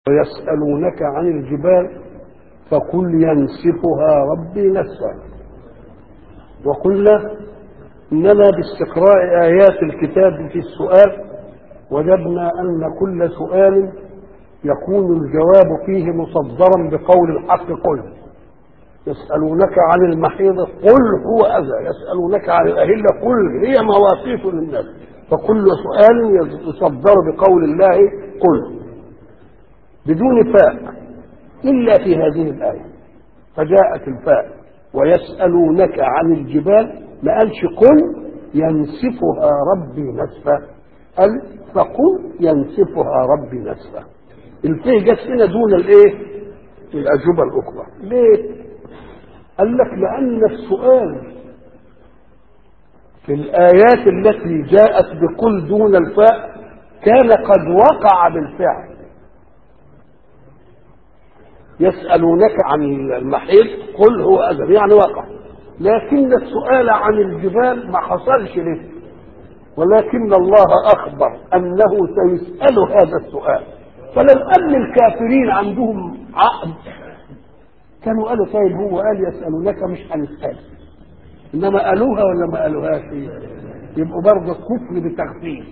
ويسألونك عن الجبال فقل ينسفها ربي نسفا وقلنا إننا باستقراء آيات الكتاب في السؤال وجدنا أن كل سؤال يكون الجواب فيه مصدرا بقول الحق قل يسألونك عن المحيض قل هو أذى يسألونك عن الأهلة قل هي مواقيت للناس فكل سؤال يصدر بقول الله قل بدون فاء إلا في هذه الآية فجاءت الفاء ويسألونك عن الجبال ما قالش قل ينسفها ربي نسفا قال فقل ينسفها ربي نسفا الفيه جت هنا دون الايه الأجوبة الأخرى ليه قال لك لأن السؤال في الآيات التي جاءت بقل دون الفاء كان قد وقع بالفعل يسألونك عن المحيط قل هو أذى يعني وقع لكن السؤال عن الجبال ما حصلش لسه ولكن الله أخبر أنه سيسأل هذا السؤال فلو أن الكافرين عندهم عقد كانوا قالوا طيب هو قال يسألونك مش هنسأل إنما قالوها ولا ما قالوهاش يبقوا برضه كفر بتخفيف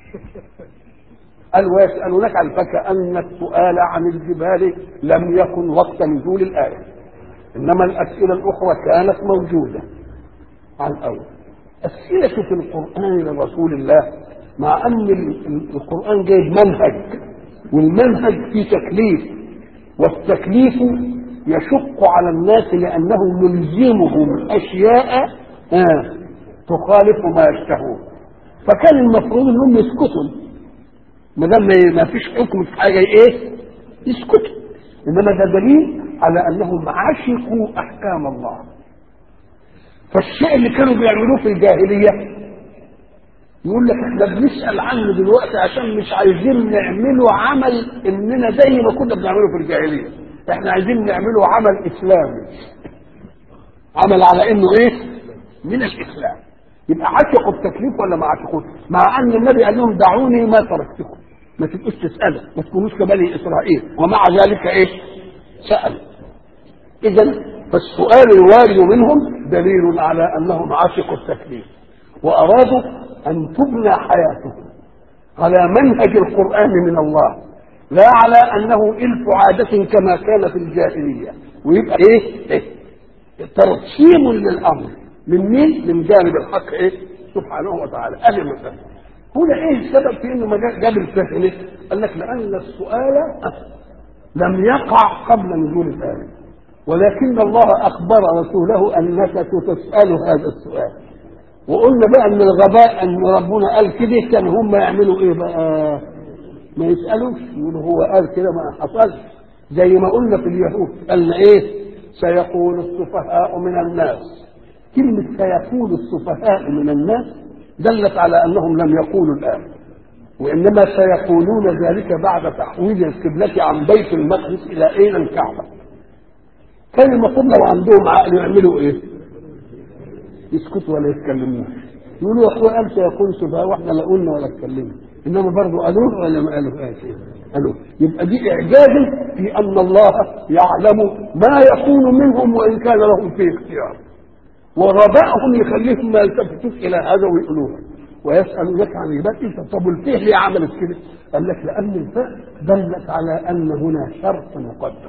قال ويسألونك عن فكأن السؤال عن الجبال لم يكن وقت نزول الآية إنما الأسئلة الأخرى كانت موجودة عن الأول أسئلة في القرآن لرسول الله مع أن القرآن جايب منهج والمنهج فيه تكليف والتكليف يشق على الناس لأنه يلزمهم أشياء آه تخالف ما يشتهون فكان المفروض أنهم يسكتوا ما دام ما فيش حكم في حاجه ايه؟ يسكتوا انما ده دليل على انهم عشقوا احكام الله فالشيء اللي كانوا بيعملوه في الجاهليه يقول لك احنا بنسال عنه دلوقتي عشان مش عايزين نعمله عمل اننا زي ما كنا بنعمله في الجاهليه احنا عايزين نعمله عمل اسلامي عمل على انه ايه من الاسلام يبقى عشقوا التكليف ولا ما عشقوش مع ان النبي قال لهم دعوني ما تركتكم ما تبقوش تسالوا ما تكونوش كبني اسرائيل ومع ذلك ايه سالوا اذا فالسؤال الوارد منهم دليل على انهم عشقوا التكليف وارادوا ان تبنى حياتهم على منهج القران من الله لا على انه الف عاده كما كان في الجاهليه ويبقى ايه, إيه؟ ترسيم للامر من مين؟ من جانب الحق ايه؟ سبحانه وتعالى ادي المسألة هنا ايه السبب في انه ما جاب الفهم قال لك لان السؤال لم يقع قبل نزول الآية ولكن الله أخبر رسوله أنك ستسأل هذا السؤال وقلنا بقى ان الغباء ان ربنا قال كده كان هم يعملوا ايه بقى؟ ما يسألوش يقولوا هو قال كده ما حصلش زي ما قلنا في اليهود قالنا ايه؟ سيقول السفهاء من الناس كلمة سيقول السفهاء من الناس دلت على أنهم لم يقولوا الآن وإنما سيقولون ذلك بعد تحويل القبلة عن بيت المقدس إلى إلى الكعبة كان المفروض لو عندهم عقل يعملوا إيه؟ يسكتوا ولا يتكلموش يقولوا يا أخوة قال سيقول سفهاء وإحنا لا قلنا ولا اتكلمنا إنما برضه قالوه ولا ما قالوهاش قالوا يبقى دي إعجاز في أن الله يعلم ما يكون منهم وإن كان لهم فيه اختيار وغبائهم يخليهم ما يلتفتوش الى هذا ويقولوها ويسالونك عن العباد انت طب الفيه ليه عملت كده؟ قال لك لان الفاء دلت على ان هنا شرط مقدر.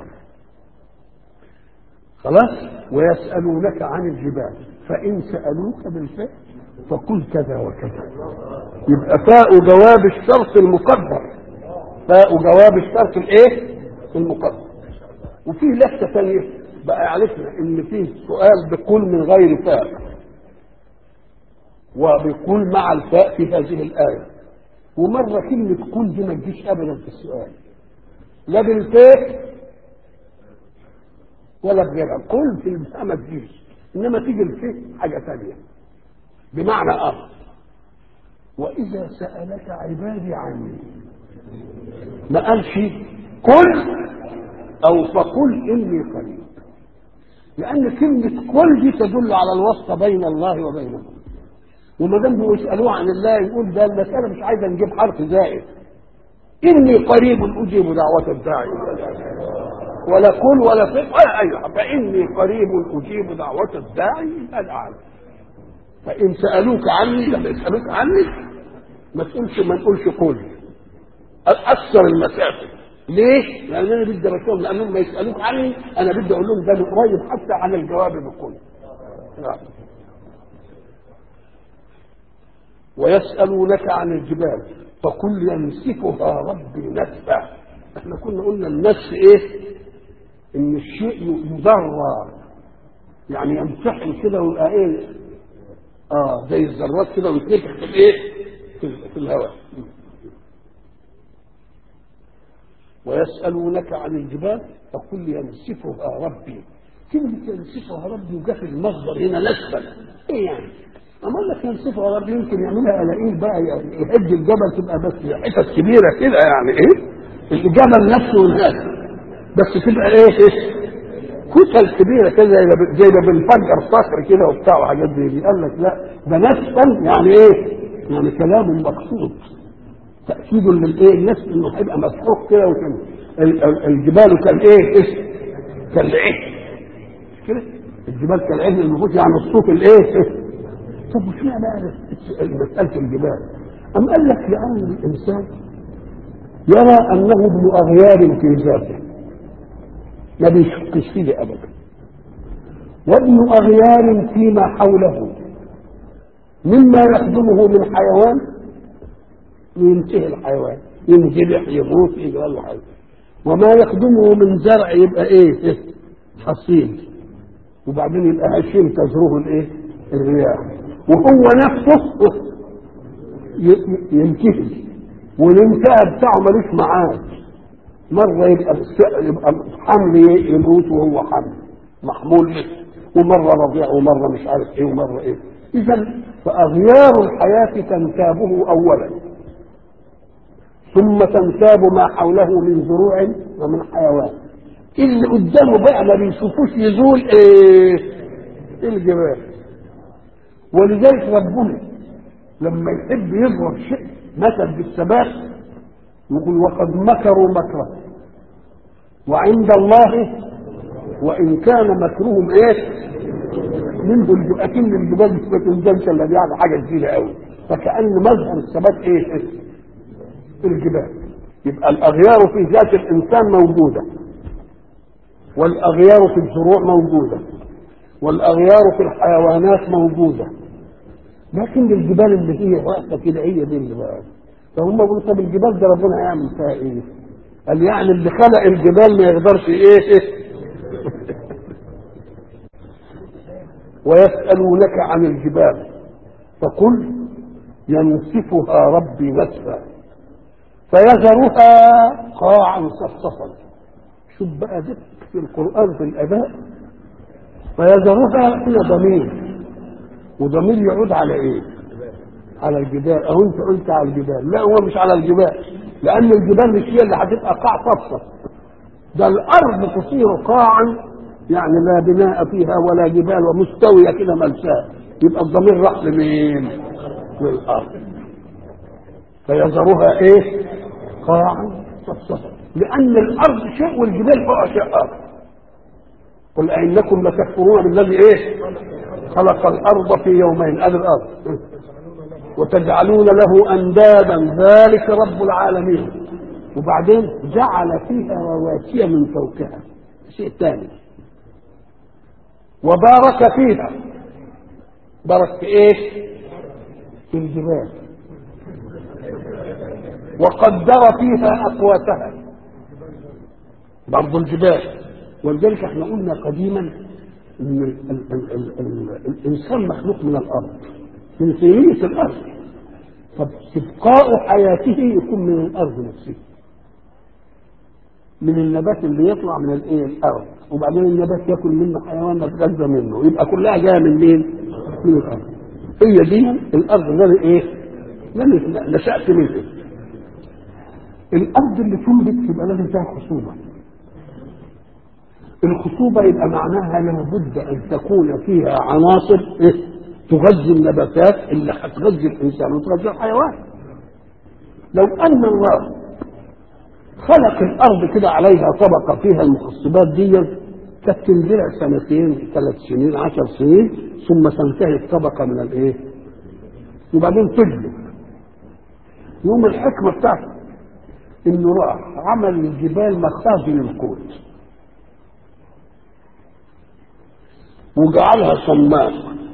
خلاص؟ ويسالونك عن الجبال فان سالوك بالفاء فقل كذا وكذا. يبقى فاء جواب الشرط المقدر. فاء جواب الشرط الايه؟ المقدر. وفيه لفته ثانيه بقى عرفنا ان فيه سؤال بقول من غير فاء وبقول مع الفاء في هذه الآية ومرة كلمة قل دي ما تجيش أبدا في السؤال لا بالفاء ولا بغيرها قل في الفاء ما تجيش إنما تيجي الفاء حاجة ثانية بمعنى آخر وإذا سألك عبادي عني ما قالش قل أو فقل إني قريب لأن كلمة كل دي تدل على الواسطة بين الله وبينهم وما دام بيسألوه عن الله يقول ده المسألة مش عايزة نجيب حرف زائد اني قريب اجيب دعوه الداعي ولا كل ولا فقه ولا اي حاجه فاني قريب اجيب دعوه الداعي الان فان سالوك عني لما يسالوك عني ما تقولش ما نقولش قل اكثر المسافه ليه؟ لان انا بدي ارسلهم لانهم ما يسالوك عني انا بدي اقول لهم ده قريب حتى عن الجواب بقول نعم ويسالونك عن الجبال فقل ينسفها ربي نسفا احنا كنا قلنا النسف ايه؟ ان الشيء يدرى يعني يمتحن كده ويبقى ايه؟ اه زي الذرات كده ويتنفخ في الايه؟ في, في الهواء ويسألونك عن الجبال فقل ينسفها ربي كلمة ينسفها ربي وجا في المصدر هنا نسفا ايه يعني؟ أما أقول لك ينسفها ربي يمكن يعملها قلاقيل بقى يعني يهد الجبل تبقى بس حتت كبيرة كده يعني ايه؟ الجبل نفسه ينهد بس تبقى ايه؟ إيه؟ كتل كبيرة كده زي ما- زي ما بنفجر صخر كده وبتاع وحاجات زي دي قال لك لا ده نسفا يعني ايه؟ يعني كلام مقصود تأكيد للايه الناس انه هيبقى مسحوق كده وكده ال- ال- الجبال كان ايه إيه؟ كالعهن كده الجبال كالعهن المفروض يعني الصوت الايه طب وش معنى مسألة الجبال أم قال لك لأن الإنسان يرى أنه ابن أغيار في ذاته ما بيشكش فيه أبدا وابن أغيار فيما حوله مما يخدمه من حيوان ينتهي الحيوان ينجرح يموت يجرى له حاجه وما يخدمه من زرع يبقى ايه إيه؟ حصيد وبعدين يبقى هشيم تزروه الايه الرياح وهو نفسه ي- ي- ينتهي والانتهاء بتاعه ملوش معاد مرة يبقى الس- يبقى حمل ي- يموت وهو حمل محمول به ومرة رضيع ومرة مش عارف ايه ومرة ايه إذا فأغيار الحياة تنتابه أولا ثم تنتاب ما حوله من زروع ومن حيوان اللي قدامه بقى ما بيشوفوش يزول ايه الجبال ولذلك ربنا لما يحب يضرب شيء مثل بالثبات يقول وقد مكروا مكرا وعند الله وان كان مكرهم ايه منذ الج- اكن الجبال مش ما تنزلش الا يعني حاجه كبيره قوي فكان مظهر الثبات ايه, إيه؟ الجبال يبقى الاغيار في ذات الانسان موجوده والاغيار في الزروع موجوده والاغيار في الحيوانات موجوده لكن الجبال اللي هي واقفه كده هي دي اللي بقى فهم بيقولوا طب الجبال ده ربنا هيعمل فيها ايه؟ قال يعني اللي خلق الجبال ما يقدرش ايه, إيه؟ ويسألونك عن الجبال فقل ينسفها ربي نسفا فيذرها قاعا صفصفا شوف بقى ده في القرآن في الأداء فيذرها هنا ضمير وضمير يعود على ايه؟ على الجبال او انت قلت على الجبال لا هو مش على الجبال لان الجبال مش هي اللي هتبقى قاع صفصف ده الارض تصير قاعا يعني لا بناء فيها ولا جبال ومستويه كده ملساء يبقى الضمير راح لمين؟ للارض فيذرها ايه؟ قاعا صفصفا لان الارض شيء والجبال فوق شيء اخر قل أئنكم لتكفرون بالذي ايه؟ خلق الارض في يومين ادي الارض وتجعلون له اندادا ذلك رب العالمين وبعدين جعل فيها رواسي من فوقها شيء ثاني وبارك فيها بارك في ايه؟ في الجبال وقدر فيها اقواتها برضو الجبال ولذلك احنا قلنا قديما ان ال ال ال ال ال الانسان مخلوق من الارض من سيرية الارض طب استبقاء حياته يكون من الارض نفسها من النبات اللي يطلع من الايه الارض وبعدين النبات ياكل منه حيوان يتغذى منه يبقى كلها جايه من مين؟ من الارض هي دي الارض اللي ايه؟ اللي نشأت منها الارض اللي تنبت يبقى لازم فيها خصوبه الخصوبة يبقى معناها لابد أن تكون فيها عناصر إيه؟ تغذي النباتات اللي هتغذي الإنسان وتغذي الحيوان لو أن الله خلق الارض كده عليها طبقه فيها المخصبات دي كانت تنزلها سنتين ثلاث سنين عشر سنين ثم تنتهي الطبقه من الايه؟ وبعدين تجلب يوم الحكمه بتاعته انه راح عمل الجبال مخازن القوت وجعلها صماء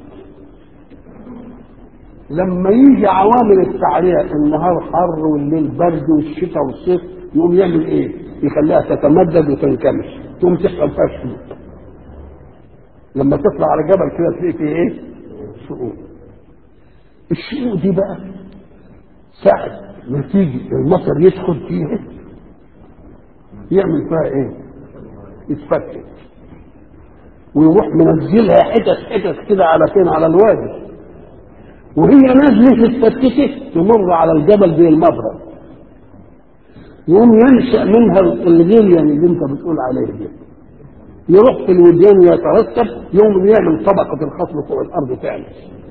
لما يجي عوامل التعريه النهار حر والليل برد والشتاء والصيف يقوم يعمل ايه؟ يخليها تتمدد وتنكمش تقوم تحصل فيها شقوق لما تطلع على جبل كده تلاقي فيه ايه؟ شقوق الشقوق دي بقى ساعة ما تيجي المطر يدخل فيها يعمل فيها ايه؟ يتفتت ويروح منزلها حتت حتت كده على فين على الوادي وهي نازله اتفتتت تمر على الجبل زي المبرد يقوم ينشا منها الغليان اللي انت بتقول عليه ده يروح في الوديان ويترتب يوم يعمل طبقه الخصم فوق الارض فعلا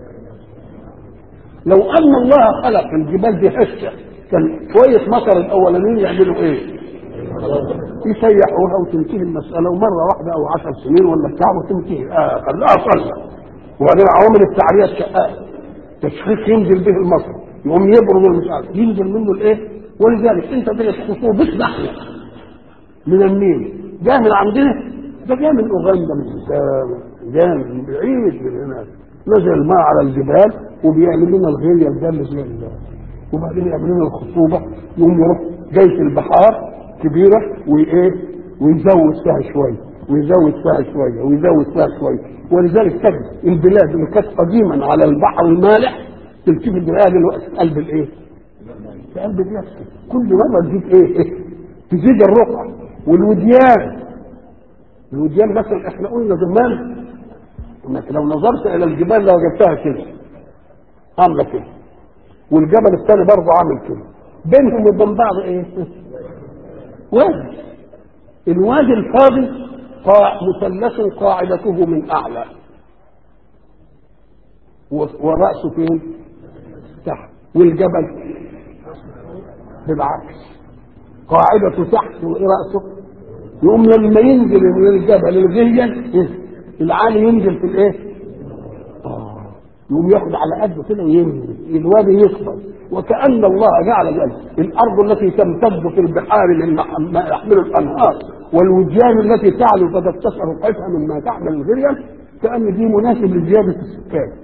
لو ان الله خلق الجبال دي هشه كان شويه مطر الاولانيين يعملوا ايه؟ يسيحوها وتنتهي المساله ومره واحده او عشر سنين ولا بتاع وتنتهي اه خلاها صلى وبعدين عوامل التعريه الشقاء تشخيص ينزل به المطر يقوم يبرد مش عارف ينزل منه الايه؟ ولذلك انت تجد خصوبة نحن من النيل جاء من عندنا ده جاء من اوغندا من جاء من بعيد من هناك نزل الماء على الجبال وبيعمل لنا الغيل يندمج زي وبعدين يعمل لنا الخصوبه يقوم يروح جاي في البحار كبيره وايه ويزود فيها شويه ويزود فيها شويه ويزود فيها شويه ولذلك تجد البلاد اللي كانت قديما على البحر المالح تلتفت بها دلوقتي في قلب الايه؟ في قلب نفسه كل مره تزيد ايه؟ إيه؟ تزيد الرقعه والوديان الوديان مثلا احنا قلنا زمان انك لو نظرت الى الجبال لوجدتها كده عامله كده والجبل الثاني برضه عامل كده بينهم وبين بعض ايه؟ وادي الوادي الفاضي قاع مثلث قاعدته من اعلى وراسه فين؟ تحت والجبل بالعكس قاعدته تحت وراسه يقوم لما ينزل من الجبل الغيا العالي ينزل في الايه؟ آه. يقوم ياخد على قده كده وينزل الوادي يكبر وكأن الله جعل ذلك الأرض التي تمتد في البحار مما يحمل الأنهار والوديان التي تعلو فتتسع رقعتها مما تحمل الغريم كأن دي مناسب لزيادة السكان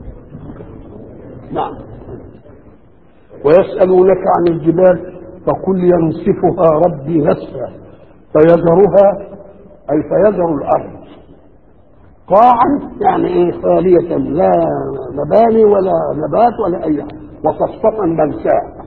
نعم ويسألونك عن الجبال فقل ينسفها ربي نسفا فيذرها أي فيذر الأرض قاعا يعني ايه خالية لا مباني ولا نبات ولا أي حاجة وصفصفا ملساء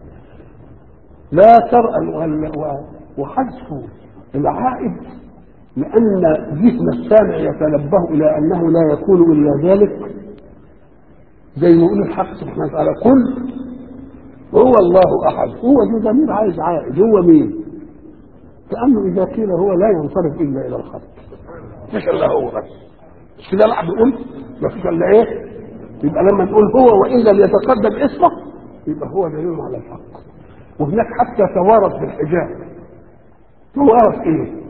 لا ترى وحذف العائد لأن جسم السامع يتنبه إلى أنه لا يكون إلا ذلك زي ما يقول الحق سبحانه وتعالى قل هو الله أحد هو دي ضمير عايز عائد هو مين؟ كأنه إذا قيل هو لا ينصرف إلا إلى الخلق مش إلا هو بس مش كده لا بيقول ما فيش إلا إيه؟ يبقى لما نقول هو وإن لم يتقدم اسمه يبقى هو دليل على الحق وهناك حتى توارث بالحجاب توارث إيه؟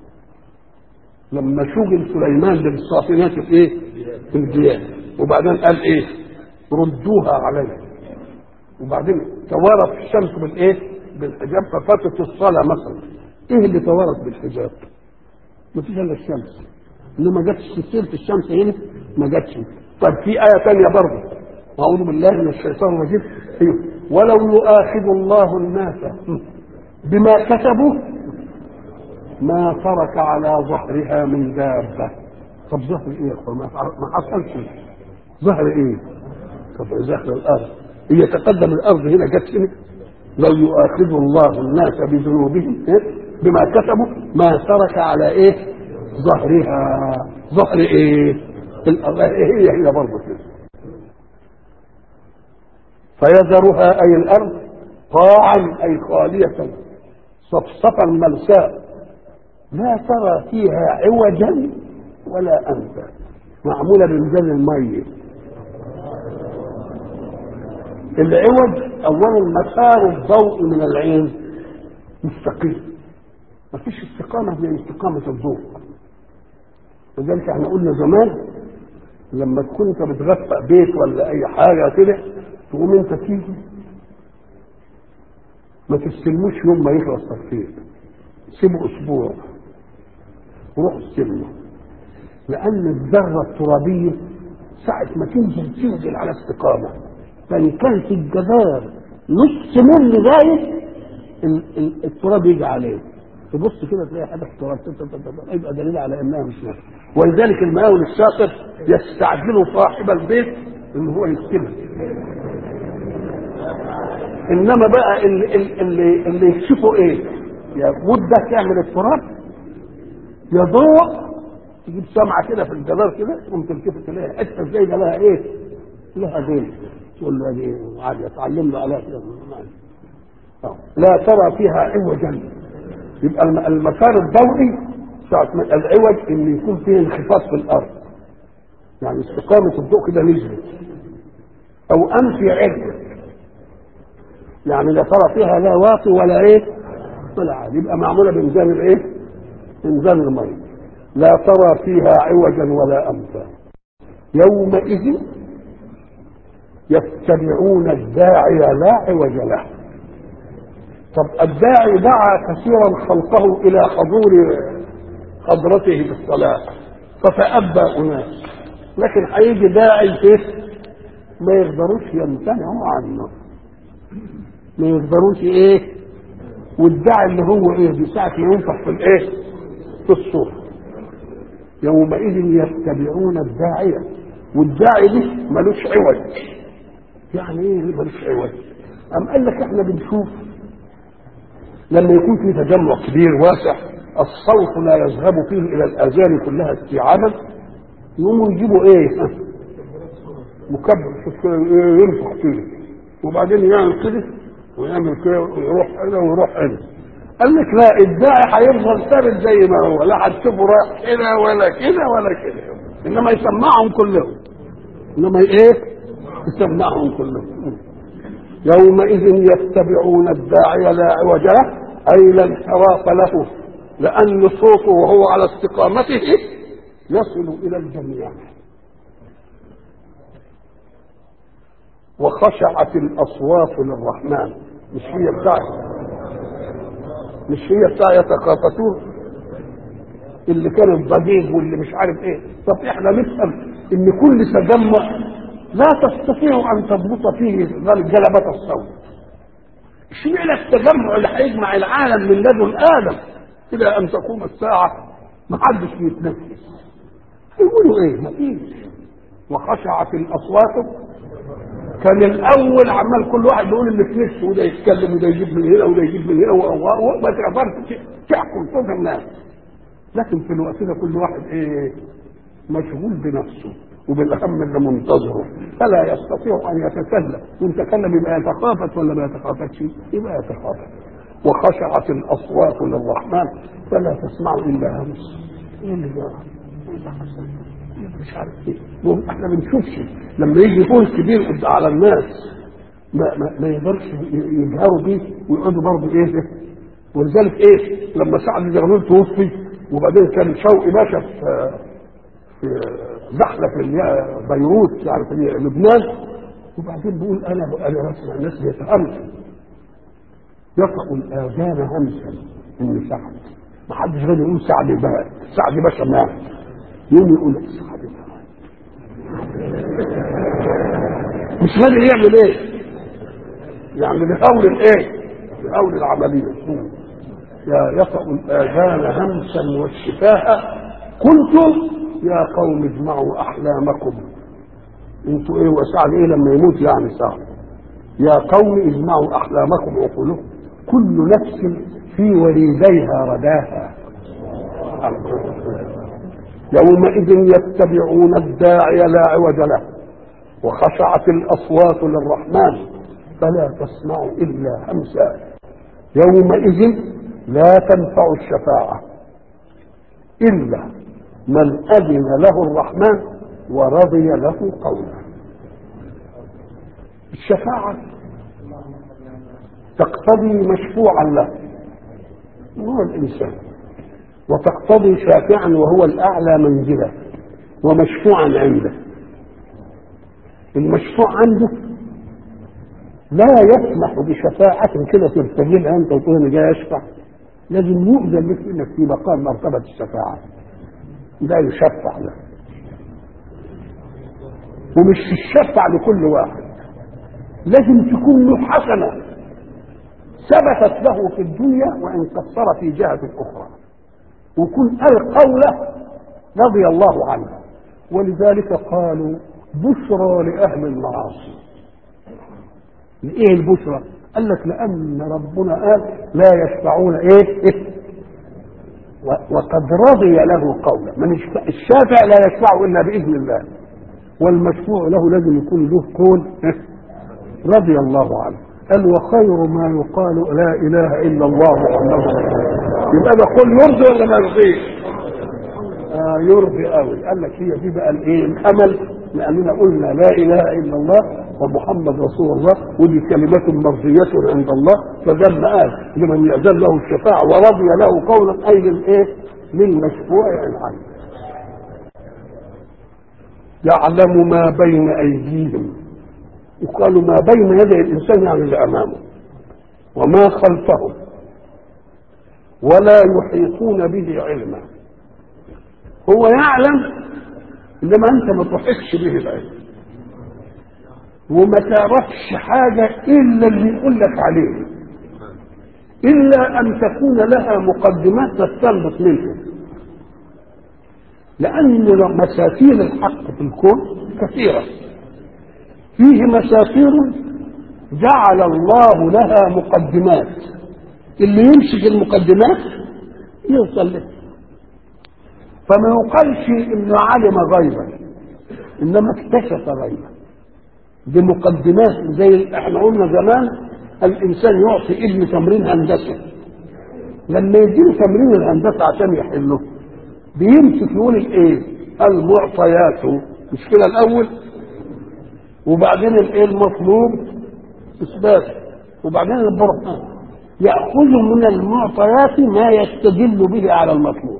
لما شغل سليمان بالصافنات في إيه؟ في الديان وبعدين قال إيه؟ ردوها علي وبعدين توارث الشمس بالايه؟ بالحجاب ففاتت الصلاه مثلا ايه اللي توارث بالحجاب؟ ما فيش الا الشمس انما ما جاتش سيره الشمس هنا ما جاتش طب في ايه ثانيه برضه اعوذ بالله من الشيطان الرجيم أيوه. ولو يؤاخذ الله الناس بما كسبوا ما ترك على ظهرها من دابه طب ظهر ايه يا اخوان ما حصلش ظهر ايه؟ طب ظهر الارض هي تقدم الارض هنا جت هنا لو يؤاخذ الله الناس بذنوبهم بما كسبوا ما ترك على ايه ظهرها ظهر ايه الارض هي هي برضه كده فيذرها اي الارض قاعا اي خاليه صفصفا ملساء لا ترى فيها عوجا ولا انفا معموله بميزان الميه العوج اولا مسار الضوء من العين مستقيم مفيش استقامة زي استقامة الضوء لذلك احنا قلنا زمان لما تكون انت بتغفق بيت ولا اي حاجة كده تقوم انت تيجي ما تستلموش يوم ما يخلص تغفير سيبه اسبوع وروح استلمه لان الذرة الترابية ساعة ما تنزل تنزل على استقامة فإن كانت الجدار نص مل زايد التراب يجي عليه تبص كده تلاقي حاجه تراب يبقى دليل على انها مش نافعه ولذلك المقاول الشاطر يستعجل صاحب البيت ان هو يستلم انما بقى اللي, اللي, اللي يكشفه ايه يا مده تعمل التراب يا ضوء تجيب سمعه كده في الجدار كده تقوم تلتفت تلاقي حته زي ده لها ايه؟ لها دين تقول له دي عادي اتعلم له عليها كده لا ترى فيها عوجا يبقى المسار الضوئي ساعة العوج ان يكون فيه انخفاض في الارض يعني استقامة الضوء كده نزلت او انفي عدة يعني لا ترى فيها لا واطي ولا ايه ولا عالي يبقى معمولة بميزان الايه بميزان المية لا ترى فيها عوجا ولا امتا يومئذ يتبعون الداعي لا عوج له طب الداعي دعا كثيرا خلقه الى حضور حضرته بالصلاه فتأبى اناس لكن هيجي داعي فيه ما يقدروش يمتنعوا عنه ما يقدروش ايه والداعي اللي هو ايه دي ساعة ما ينفخ في الايه في الصور يومئذ يتبعون الداعية والداعي دي ملوش عوج يعني ايه ملوش عوج أم قال لك احنا بنشوف لما يكون في تجمع كبير واسع الصوت لا يذهب فيه الى الاذان كلها استيعابا يقوموا يجيبوا ايه مكبر شوف كده ينفخ فيه وبعدين يعمل كده ويعمل كده ويروح هنا ويروح هنا قال لك لا الداعي هيفضل ثابت زي ما هو لا هتشوفه رايح كده ولا كده ولا كده انما يسمعهم كلهم انما ايه يسمعهم كلهم يومئذ يتبعون الداعي لا عوج له اي لا انحراف له لان صوته وهو على استقامته يصل الى الجميع وخشعت الاصوات للرحمن مش هي بتاع مش هي بتاع يتخافتون اللي كان الضجيج واللي مش عارف ايه طب احنا نفهم ان كل تجمع لا تستطيع ان تضبط فيه جلبة الصوت اشمعنى التجمع اللي هيجمع العالم من لدن ادم الى ان تقوم الساعه ما حدش بيتنفس يقولوا ايه ما فيش وخشعت الاصوات كان الاول عمال كل واحد يقول اللي في نفسه وده يتكلم وده يجيب من هنا وده يجيب من هنا وما تقدرش تحكم صوت الناس لكن في الوقت ده كل واحد ايه مشغول بنفسه وبالهم اللي منتظره فلا يستطيع ان يتكلم وان تكلم يبقى يتخافت ولا ما يتخافتش يبقى يتخافت وخشعت الاصوات للرحمن فلا تسمع الا همس ايه اللي جرى؟ ايه اللي حصل؟ مش عارف ايه احنا ما بنشوفش لما يجي فوز كبير على الناس ما, ما, ما يقدرش يجهروا بيه ويقعدوا برضه ايه ولذلك ايه لما سعد زغلول توفي وبعدين كان شوقي باشا في في زحله في بيروت يعني في لبنان وبعدين بيقول انا انا بسمع الناس بيتهمسوا يطأ الاذان همسا ان سعد ما حدش غير يقول سعد بقى سعد باشا مات يوم يقول سعد مات مش قادر يعمل ايه يعني بيحاول الايه بيحاول العمليه يا يطأ الآذان همسا والشفاء قلت يا قوم اجمعوا أحلامكم انتوا ايه وسعد ايه لما يموت يعني سعد يا قوم اجمعوا أحلامكم وقولوا كل نفس في وليديها رداها يومئذ يتبعون الداعي لا عوج له وخشعت الأصوات للرحمن فلا تسمع إلا همسا يومئذ لا تنفع الشفاعة إلا من أذن له الرحمن ورضي له قولا الشفاعة تقتضي مشفوعا له هو الإنسان وتقتضي شافعا وهو الأعلى منزلة ومشفوعا عنده المشفوع عنده لا يسمح بشفاعة كده ترتجلها أنت وتقول أنا جاي أشفع لازم يؤذن لك إنك في مقام مرتبة الشفاعة لا يشفع له ومش الشفع لكل واحد لازم تكون له حسنة ثبتت له في الدنيا وإن قصر في جهة أخرى وكن القولة رضي الله عنه ولذلك قالوا بشرى لأهل المعاصي ايه البشرى قال لك لان ربنا قال لا يشفعون ايه, إيه؟ وقد رضي له قولا من الشافع لا يشفع الا باذن الله والمشفوع له لازم يكون له قول إيه؟ رضي الله عنه قال وخير ما يقال لا اله الا الله محمد رسول الله يبقى ده قول يرضي ولا ما يرضيش؟ آه يرضي قوي قال لك هي دي بقى الايه الامل لاننا قلنا لا اله الا الله ومحمد رسول الله ودي كلمات مرضية عند الله فذم قال لمن يأذن له الشفاعة ورضي له قولا أي للإيه؟ للمشفوع عنه يعلم ما بين أيديهم يقال ما بين يدي الإنسان يعني اللي أمامه وما خلفهم ولا يحيطون به علما هو يعلم انما انت ما تحيطش به العلم وما تعرفش حاجة إلا اللي يقول لك عليه إلا أن تكون لها مقدمات تستنبط منها لأن مساتير الحق في الكون كثيرة فيه مساتير جعل الله لها مقدمات اللي يمسك المقدمات يوصل له فما يقالش انه علم غيبا انما اكتشف غيبا بمقدمات زي احنا قلنا زمان الانسان يعطي ابن تمرين هندسه لما يديله تمرين الهندسه عشان يحله بيمسك يقول الايه المعطيات مش كده الاول وبعدين الايه المطلوب اثبات وبعدين البرهان ياخذ من المعطيات ما يستدل به على المطلوب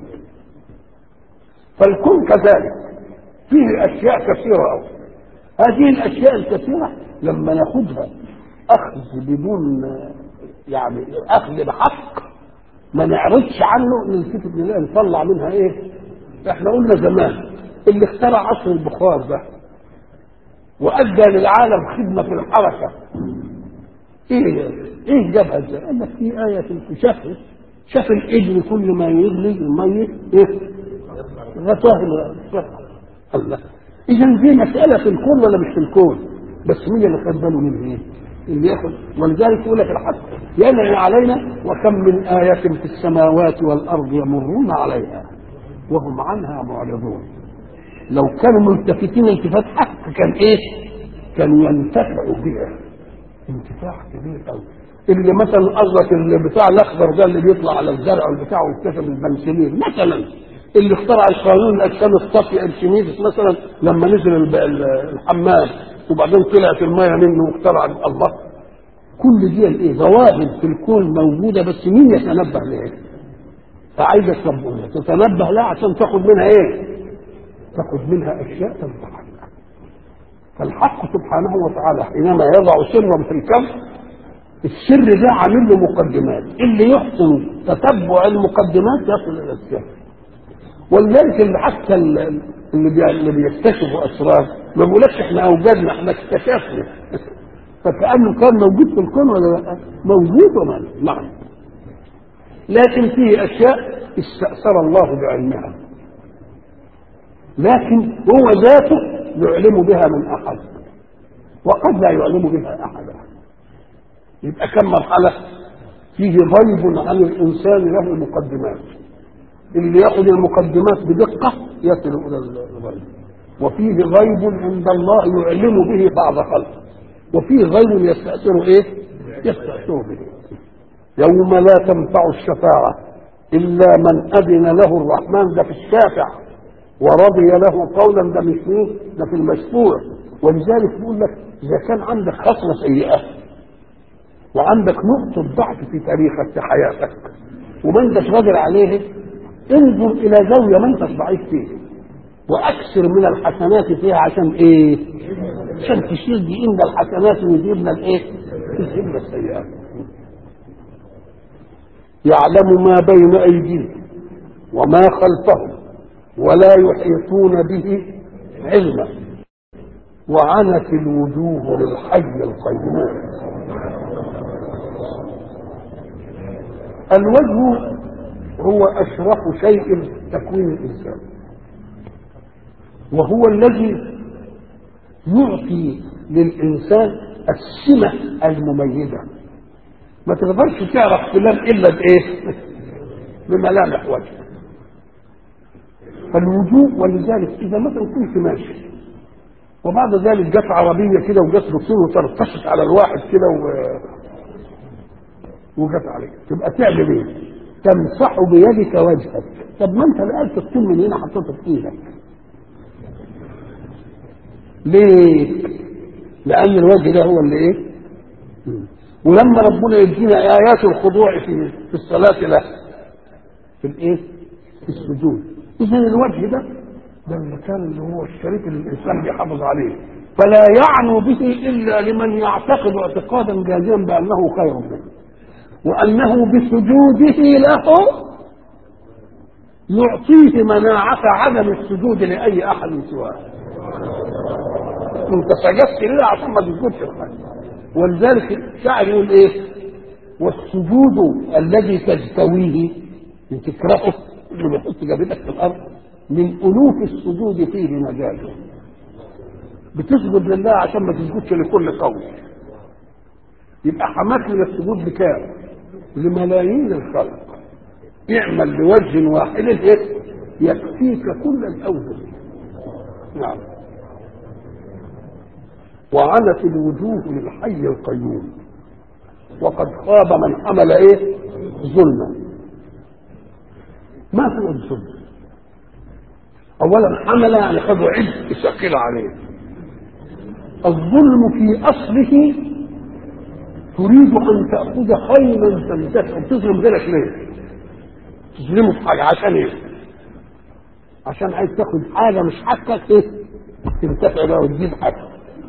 فالكون كذلك فيه اشياء كثيره قوي هذه الاشياء الكثيره لما ناخذها اخذ بدون يعني اخذ بحق ما نعرضش عنه نلتفت نلاقي نطلع منها ايه؟ احنا قلنا زمان اللي اخترع عصر البخار ده وادى للعالم خدمه في الحركه ايه ايه جابها ازاي؟ قال لك في ايه في شاف شاف الاجل كل ما يغلي الميه ايه؟ غطاه الله اذا دي مساله في الكون ولا مش في الكون بس مين اللي خد باله من ايه اللي ياخد ولذلك يقول لك الحق ينعي علينا وكم من آية في السماوات والأرض يمرون عليها وهم عنها معرضون لو كانوا ملتفتين التفات حق كان ايه كانوا ينتفعوا بها انتفاع كبير قوي اللي مثلا قصدك اللي بتاع الاخضر ده اللي بيطلع على الزرع بتاعه واكتشف البنسلين مثلا اللي اخترع القانون الاجسام الصافيه ارشميدس مثلا لما نزل الحمام وبعدين طلعت الميه منه واخترع الله كل دي الايه ظواهر في الكون موجوده بس مين يتنبه لها فعايزك ربنا تتنبه لها عشان تاخد منها ايه تاخد منها اشياء تنفعك فالحق سبحانه وتعالى حينما يضع سرا في الكون السر ده عامل له مقدمات اللي يحسن تتبع المقدمات يصل الى السر ولذلك اللي حتى اللي بي... اللي بيكتشفوا اسرار ما بيقولكش احنا اوجدنا احنا اكتشفنا فكانه كان موجود في الكون ولا لا؟ موجود وما نعم لكن فيه اشياء استاثر الله بعلمها لكن هو ذاته يعلم بها من احد وقد لا يعلم بها احدا يبقى كم مرحله فيه غيب عن الانسان له مقدمات اللي ياخذ المقدمات بدقه يصل الى الغيب وفيه غيب عند الله يعلم به بعض خلقه وفيه غيب يستأثر ايه؟ يستأثر به يوم لا تنفع الشفاعة إلا من أذن له الرحمن ده في الشافع ورضي له قولا ده مش مين ده في المشفوع ولذلك بيقول لك إذا كان عندك خصلة سيئة وعندك نقطة ضعف في تاريخك في حياتك وما انتش قادر عليه انظر الى زاويه ما انتش ضعيف فيها واكثر من الحسنات فيها عشان ايه؟ عشان تشيل دي ان الحسنات ويجيبنا الايه؟ يجيبنا السيئات يعلم ما بين ايديهم وما خلفهم ولا يحيطون به علما وعنت الوجوه للحي القيوم الوجه هو اشرف شيء في تكوين الانسان وهو الذي يعطي للانسان السمه المميزه ما تقدرش تعرف فلان الا بايه بملامح وجهه فالوجوه ولذلك اذا مثلا كنت ماشي وبعد ذلك جت عربيه كده وجت بتصير وترتشت على الواحد كده و... وجت عليك تبقى تعمل ايه؟ تمسح بيدك وجهك طب ما انت نقلت الطين من هنا حطيته في ايدك ليه؟ لان الوجه ده هو اللي ايه؟ ولما ربنا يدينا ايات الخضوع في في الصلاه له في الايه؟ في السجود اذا الوجه ده ده المكان اللي هو الشريف اللي الانسان بيحافظ عليه فلا يعنو به الا لمن يعتقد اعتقادا جازما بانه خير منه وانه بسجوده له يعطيه مناعة عدم السجود لأي أحد سواه. أنت سجدت لله عشان ما تسجدش لحد. ولذلك الشاعر يقول إيه؟ والسجود الذي تجتويه تكرهه اللي بيحط جبهتك في الأرض من ألوف السجود فيه مجال. بتسجد لله عشان ما تسجدش لكل قول. يبقى حماك من السجود بكام؟ لملايين الخلق. اعمل لوجه واحد إيه؟ يكفيك كل الاوجه نعم وعنت الوجوه للحي القيوم وقد خاب من حمل ايه ظلما ما هو الظلم اولا حمل يعني خذوا عبء ثقيل عليه الظلم في اصله تريد ان تاخذ خيرا تنتفع تظلم غيرك ليه تظلمه في حاجه عشان ايه؟ عشان عايز تاخد حاجه مش حقك ايه؟ تنتفع بها وتجيب حاجه.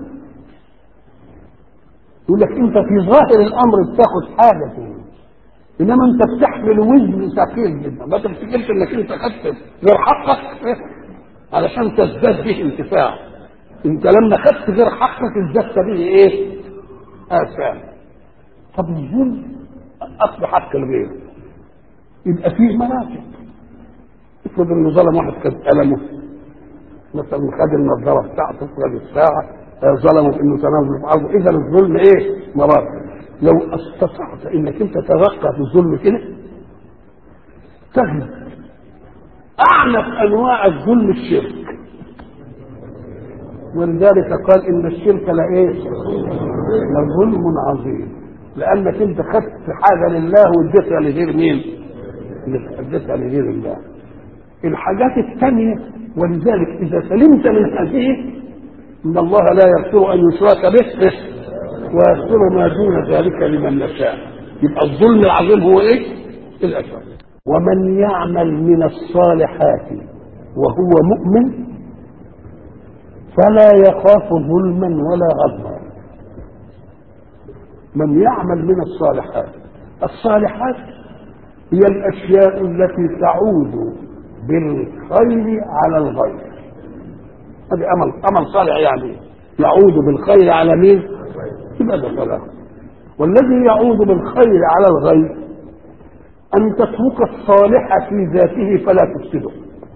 يقول لك انت في ظاهر الامر بتاخد حاجه فيه. انما انت بتحمل وزن ثقيل جدا ما تفتكرش انك انت خدت غير حقك إيه؟ علشان تزداد به انتفاع. انت لما خدت غير حقك ازددت به ايه؟ اثام. طب الظلم اصل حق الغير. يبقى فيه منافع افرض انه ظلم واحد خد قلمه مثلا خد النظاره بتاعته خد الساعه ظلمه بانه تنازل في عرضه اذا الظلم ايه؟ مراتب لو استطعت انك انت ترقى في الظلم كده تجد اعنف انواع الظلم الشرك ولذلك قال ان الشرك لايه؟ لظلم عظيم لانك انت خدت حاجه لله واديتها لغير مين؟ اديتها لغير الله الحاجات الثانيه ولذلك اذا سلمت من هذه ان الله لا يغفر ان يشرك به ويغفر ما دون ذلك لمن يشاء يبقى الظلم العظيم هو ايه؟ الاشرك ومن يعمل من الصالحات وهو مؤمن فلا يخاف ظلما ولا غضبا من يعمل من الصالحات الصالحات هي الاشياء التي تعود بالخير على الغير هذا امل امل صالح يعني يعود بالخير على مين يبقى ده صلاح والذي يعود بالخير على الغير ان تترك الصالح في ذاته فلا تفسده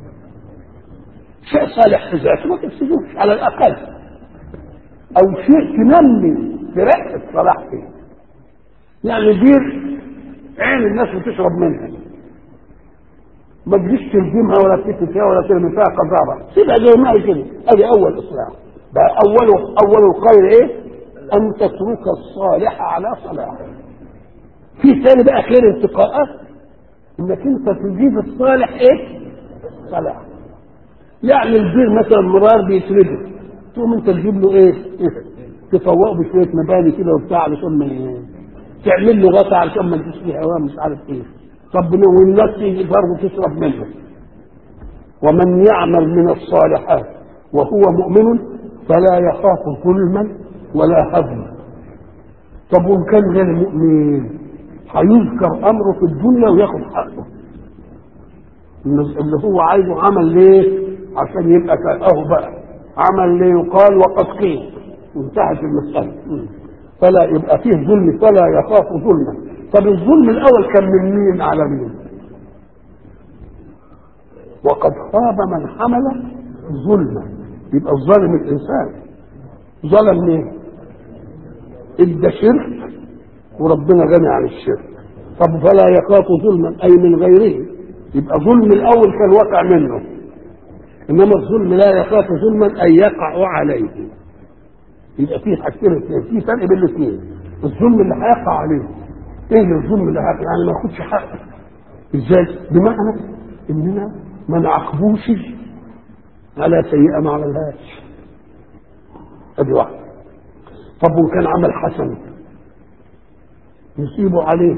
شيء صالح في ذاته ما تفسدوش على الاقل او شيء تنمي برئه الصلاح فيه يعني بير عين الناس بتشرب منها ما تجيش تلزمها ولا تكتب فيها ولا ترمي فيها قذاره سيبها زي ما هي كده ادي اول اصلاح بقى اوله اول الخير ايه؟ ان تترك الصالح على صلاح في ثاني بقى خير ارتقاءات انك انت تجيب الصالح ايه؟ صلاح يعني البير مثلا مرار بيتربه تقوم انت تجيب له ايه؟ تفوقه بشويه مباني كده وبتاع علشان ما تعمل له غطا علشان ما تجيش فيه هواء مش عارف ايه طب والناس تيجي برضه تشرب منه ومن يعمل من الصالحات وهو مؤمن فلا يخاف ظلما ولا هضما طب وان كان غير مؤمن هيذكر امره في الدنيا وياخد حقه اللي هو عايزه عمل ليه عشان يبقى اهو بقى عمل ليه يقال وقد قيل وانتهت المسألة فلا يبقى فيه ظلم فلا يخاف ظلما طب الظلم الاول كان من مين على مين وقد خاب من حمل ظلما يبقى الظالم الانسان ظلم ليه ادى شرك وربنا غني عن الشرك طب فلا يخاف ظلما اي من غيره يبقى ظلم الاول كان وقع منه انما الظلم لا يخاف ظلما ان يقع عليه يبقى في حاجتين اثنين في فرق بين الاثنين الظلم اللي هيقع عليه ايه الظلم اللي هيقع يعني ما ياخدش حقه ازاي بمعنى اننا ما نعاقبوش على سيئه ما عملهاش ادي واحده طب وان كان عمل حسن نصيبه عليه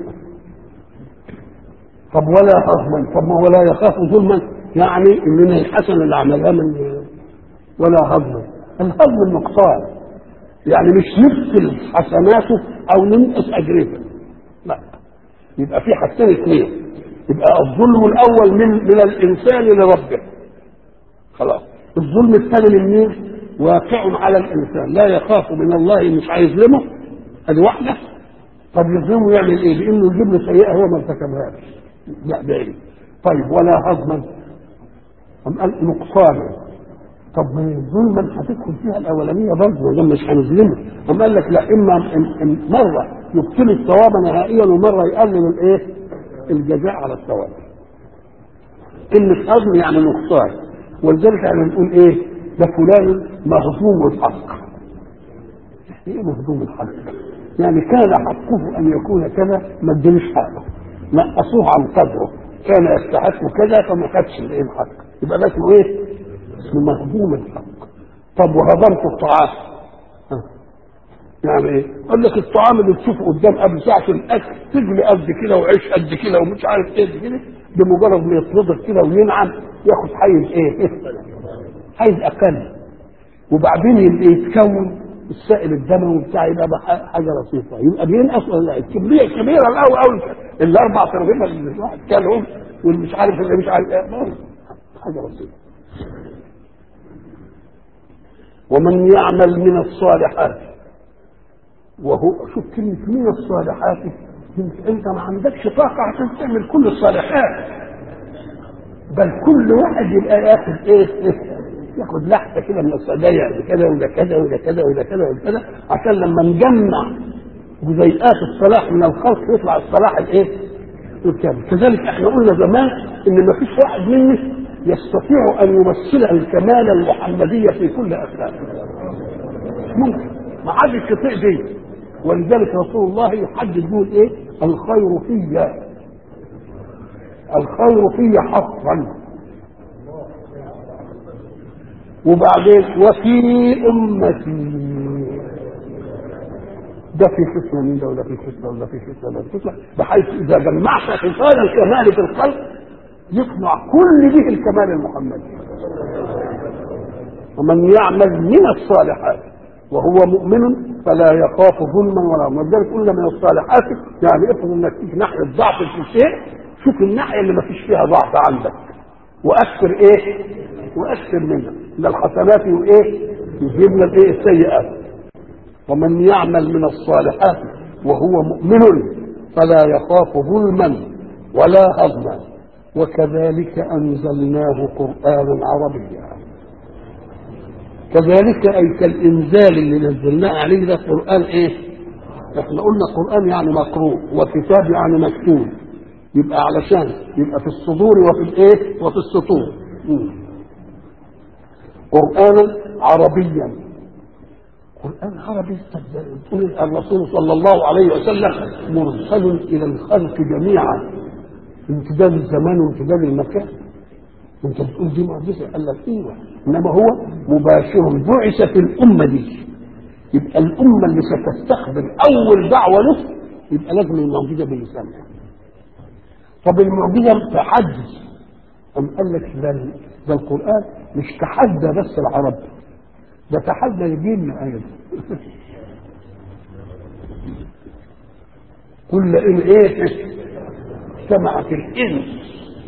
طب ولا هضما طب ما ولا يخاف ظلما يعني اننا الحسن اللي عملها من ولا هضما الهضم النقصان يعني مش نفصل حسناته او ننقص اجرته لا يبقى في حاجتين اثنين يبقى الظلم الاول من من الانسان لربه خلاص الظلم الثاني من مين واقع على الانسان لا يخاف من الله مش هيظلمه ادي واحده طب يظلمه يعمل ايه؟ بانه يجيب له سيئه هو ما ارتكبهاش لا بعيد طيب ولا هضما أم قال نقصانا طب ما ظلما هتدخل فيها الاولانيه برضه ده مش هنظلمه أم قال لك لا اما إن إن مره يبطل الثواب نهائيا ومره يقلل الايه؟ الجزاء على الثواب. كلمة هضم يعني نقصان ولذلك احنا نقول ايه؟ ده فلان مهضوم الحق. ايه مهضوم الحق؟ يعني كان حقه ان يكون كذا ما ادالوش حقه. نقصوه عن قدره كان يستحق كذا فما خدش الايه الحق يبقى ده اسمه ايه؟ اسمه مهضوم الحق طب وهضمت الطعام ها. يعني ايه؟ قال لك الطعام اللي تشوفه قدام قبل ساعة الأكل تجلي قد كده وعيش قد كده ومش عارف ايه قد كده بمجرد ما يتنضف كده وينعم ياخد حيز ايه؟ حيز أقل وبعدين يبقى يتكون السائل الدموي بتاعي يبقى حاجه لطيفه يبقى بينقص ولا لا الكميه الكبيره الاول اول الاربع ترغيبه اللي الواحد كلهم واللي مش عارف اللي مش عارف ايه حاجه لطيفه ومن يعمل من الصالحات وهو شوف كلمة من الصالحات انت ما عندكش طاقة عشان تعمل كل الصالحات بل كل واحد يبقى ياخد ايه ياخد لحظه كده من الصدايع ده كذا وده كذا وده كذا وده كذا وده كذا عشان لما نجمع جزيئات الصلاح من الخلق يطلع الصلاح الايه؟ الكامل كذلك احنا قلنا زمان ان ما فيش واحد منا يستطيع ان يمثل الكمال المحمديه في كل اخلاقه ممكن ما حدش يطيق دي ولذلك رسول الله يحدد يقول ايه؟ الخير في الخير في حقا وبعدين وفي أمتي ده في خصلة من ده ولا في خصلة ولا في خصلة ولا في خصلة بحيث إذا جمعت خصال الكمال في الخلق يطلع كل به الكمال المحمدي ومن يعمل من الصالحات وهو مؤمن فلا يخاف ظلما ولا ولذلك قلنا من الصالحات يعني افرض انك فيك ناحيه ضعف في شيء شوف الناحيه اللي ما فيش فيها ضعف عندك واكثر ايه؟ واكثر منها من الحسنات وايه؟ يجيبنا الايه؟ السيئات ومن يعمل من الصالحات وهو مؤمن فلا يخاف ظلما ولا هضما وكذلك انزلناه قرانا عربيا كذلك اي كالانزال اللي نزلناه عليه ده قران ايه؟ احنا قلنا قران يعني مقروء وكتاب يعني مكتوب يبقى علشان يبقى في الصدور وفي الايه؟ وفي السطور قرانا عربيا قران عربي تقول الرسول صلى الله عليه وسلم مرسل الى الخلق جميعا امتداد الزمان وامتداد المكان انت بتقول دي معجزه قال لك ايوه انما هو مباشر بعث في الامه دي يبقى الامه اللي ستستقبل اول دعوه له يبقى لازم الموجوده بلسانها طب المعجزه تحدي أم قال لك ده ده القران مش تحدى بس العرب ده تحدى الجن ايضا كل ان ايه اجتمعت الانس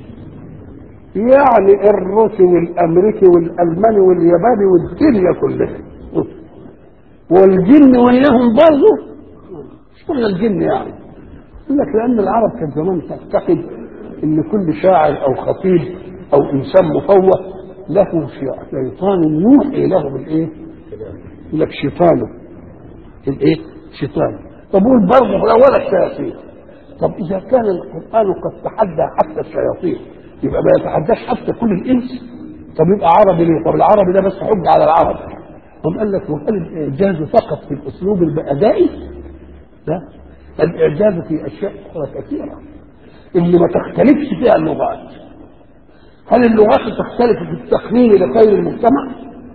يعني الروسي والامريكي والالماني والياباني والدنيا كلها والجن وياهم برضه مش كل الجن يعني يقول لك لان العرب كان زمان تعتقد ان كل شاعر او خطيب او انسان مفوه له شيطان يوحي له بالايه؟ يقول لك شيطانه الايه؟ شيطان طب قول برضه ولا الشياطين طب اذا كان القران قد تحدى حتى الشياطين يبقى ما يتحداش حتى كل الانس طب يبقى عربي ليه؟ طب العربي ده بس حجه على العرب هم قال لك وهل الاعجاز فقط في الاسلوب الادائي؟ لا الاعجاز في اشياء اخرى كثيره اللي ما تختلفش فيها اللغات هل اللغات تختلف في التقنين لخير المجتمع؟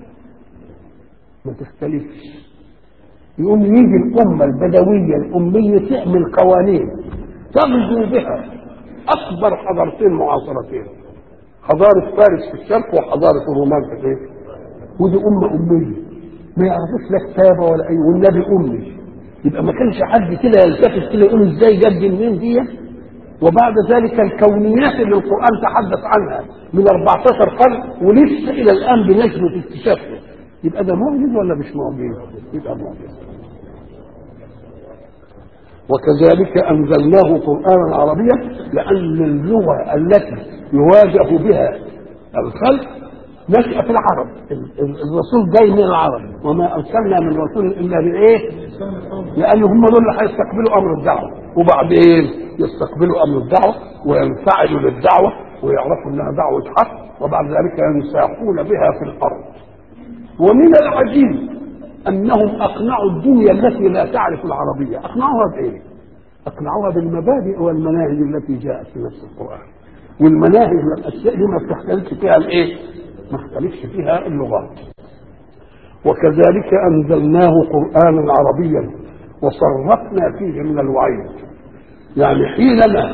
ما تختلفش يقوم يجي الأمة البدوية الأمية تعمل قوانين تغزو بها أكبر حضارتين معاصرتين حضارة فارس في الشرق وحضارة الرومان في الايه؟ ودي أمة أمية ما يعرفوش لا كتابة ولا أي والنبي أمي يبقى ما كانش حد كده يلتفت كده يقول ازاي جت منين دي وبعد ذلك الكونيات اللي القرآن تحدث عنها من 14 قرن ولسه إلى الآن بنجم في اكتشافها يبقى ده معجز ولا مش معجز؟ يبقى معجز وكذلك أنزلناه قرآنا عربيا لأن اللغة التي يواجه بها الخلق نشأ في العرب الرسول جاي من العرب وما أرسلنا من رسول إلا بإيه؟ لأن هم دول اللي هيستقبلوا أمر الدعوة وبعدين يستقبلوا أمر الدعوة وينفعلوا للدعوة ويعرفوا إنها دعوة حق وبعد ذلك ينساقون بها في الأرض ومن العجيب انهم اقنعوا الدنيا التي لا تعرف العربيه اقنعوها بايه اقنعوها بالمبادئ والمناهج التي جاءت في نفس القران والمناهج والاشياء دي ما بتختلفش فيها الايه ما اختلفش فيها اللغات وكذلك انزلناه قرانا عربيا وصرفنا فيه من الوعيد يعني حينما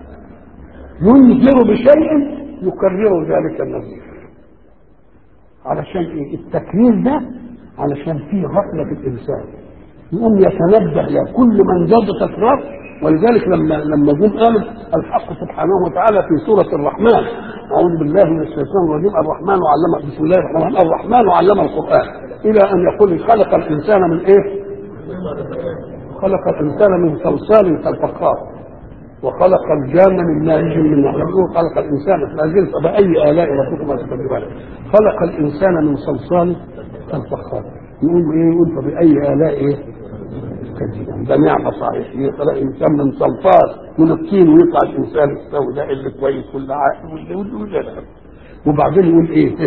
ينذر بشيء يكرر ذلك النذير علشان ايه التكرير ده علشان فيه غفلة في الإنسان يقوم يتنبه لكل من زاد تكرار ولذلك لما لما جم قالوا الحق سبحانه وتعالى في سورة الرحمن أعوذ بالله من الشيطان الرجيم الرحمن علم بسم الله الرحمن الرحيم الرحمن علم القرآن إلى أن يقول خلق الإنسان من إيه؟ خلق الإنسان من صلصال كالفخار وخلق الجان من مارج من نار يقول خلق الإنسان ما زلت فبأي آلاء ربكما تكذبان خلق الإنسان من صلصال كالفخار يقول ايه يقول فبأي آلاء ايه تكذبان ده نعمة صحيح يخلق إنسان من صلصال من الطين ويطلع الإنسان السوي ده اللي كويس واللي عاقل واللي وبعدين يقول ايه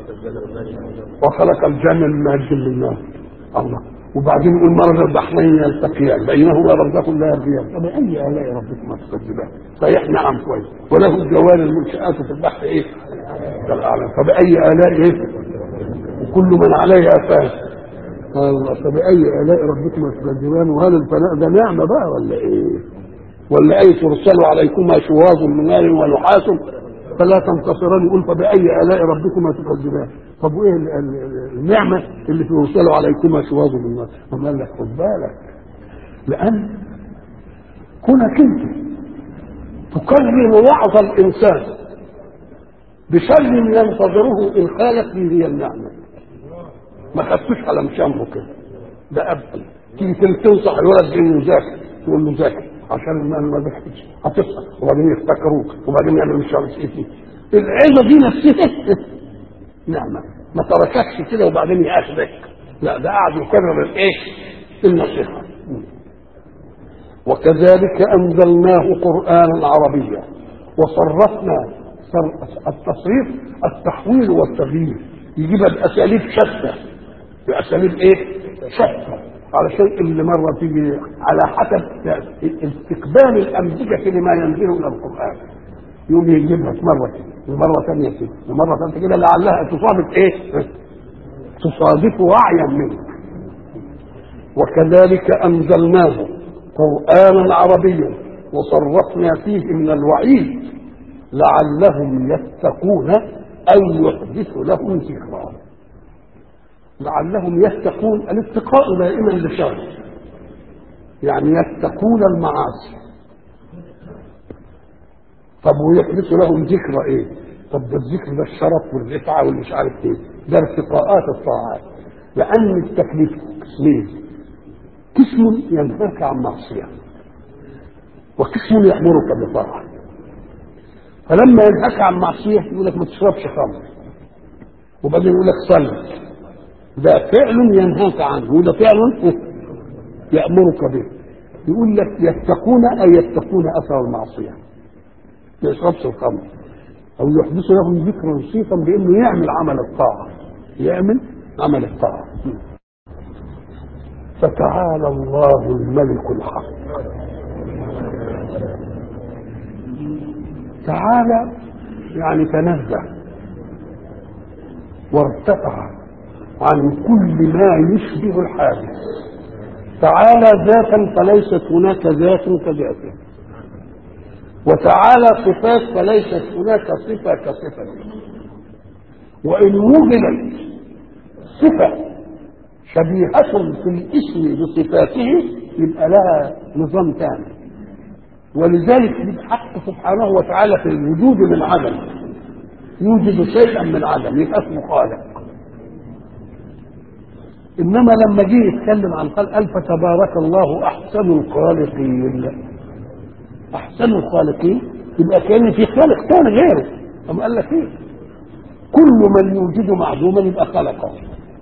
وخلق الجان من مارج من نار الله وبعدين يقول مرض البحرين يلتقيان بينهما برزخ لا يبغيان فبأي آلاء ربكما تكذبان صحيح نعم كويس وله الجوار المنشآت في البحر ايه كالأعلام فبأي آلاء ايه وكل من عليها فان الله فبأي آلاء ربكما تكذبان وهل الفناء ده نعمة بقى ولا ايه ولا أي ترسل عليكما شواظ من نار ونحاس فلا تنتصران يقول فبأي آلاء ربكما تكذبان طب وايه النعمة اللي ترسل عليكما شواظ من نار هم قال لك خد بالك لأن كونك انت تكرم وعظ الإنسان بشر ينتظره إن خالت به هي النعمة ما خدتوش على مشامه كده ده ابدا تيجي تنصح الولد انه يذاكر تقول له ذاكر عشان ما ما ذاكرش هتسقط وبعدين يفتكروك وبعدين يعمل مش عارف ايه فيه العظه دي نفسها نعمه ما ترككش كده وبعدين ياخذك لا ده قاعد يكرر الايه النصيحه وكذلك انزلناه قرانا عربيا وصرفنا التصريف التحويل والتغيير يجيبها باساليب شتى باساليب ايه؟ شتى علشان اللي مره تيجي على حسب استقبال الامزجه لما ينزل من القران يقوم يجيبها في مره كده ومره ثانيه كده ومره ثالثه كده لعلها تصادف ايه؟ تصادف وعيا منك وكذلك انزلناه قرانا عربيا وصرفنا فيه من الوعيد لعلهم يتقون أو يحدث لهم ذكرا لعلهم يتقون الاتقاء دائما لشر يعني يتقون المعاصي طب ويحدث لهم ذكرى ايه طب ده الذكر ده الشرف والرفعه واللي مش عارف ايه ده ارتقاءات الطاعات لان التكليف قسمين قسم ينهاك عن معصيه وقسم يامرك بطاعه فلما ينهاك عن معصيه يقول لك ما تشربش خمر وبعدين يقول لك صلي ده فعل ينهاك عنه وده فعل يامرك به يقول لك يتقون اي يتقون اثر المعصيه ما يشربش الخمر او يحدث لهم ذكرا صيفا بانه يعمل عمل الطاعه يعمل عمل الطاعه فتعالى الله الملك الحق تعالى يعني تنزه وارتفع عن كل ما يشبه الحادث تعالى ذاتا فليست هناك ذات كذاته وتعالى صفات فليست هناك صفة كصفته وإن وجدت صفة شبيهة في الاسم بصفاته يبقى لها نظام ثاني ولذلك الحق سبحانه وتعالى في الوجود من عدم يوجد شيئا من عدم يبقى اسمه خالق انما لما جه يتكلم عن خلق قال فتبارك الله احسن الخالقين احسن الخالقين يبقى كان في خالق ثاني غيره طب قال لك ايه كل من يوجد معدوما يبقى خلقه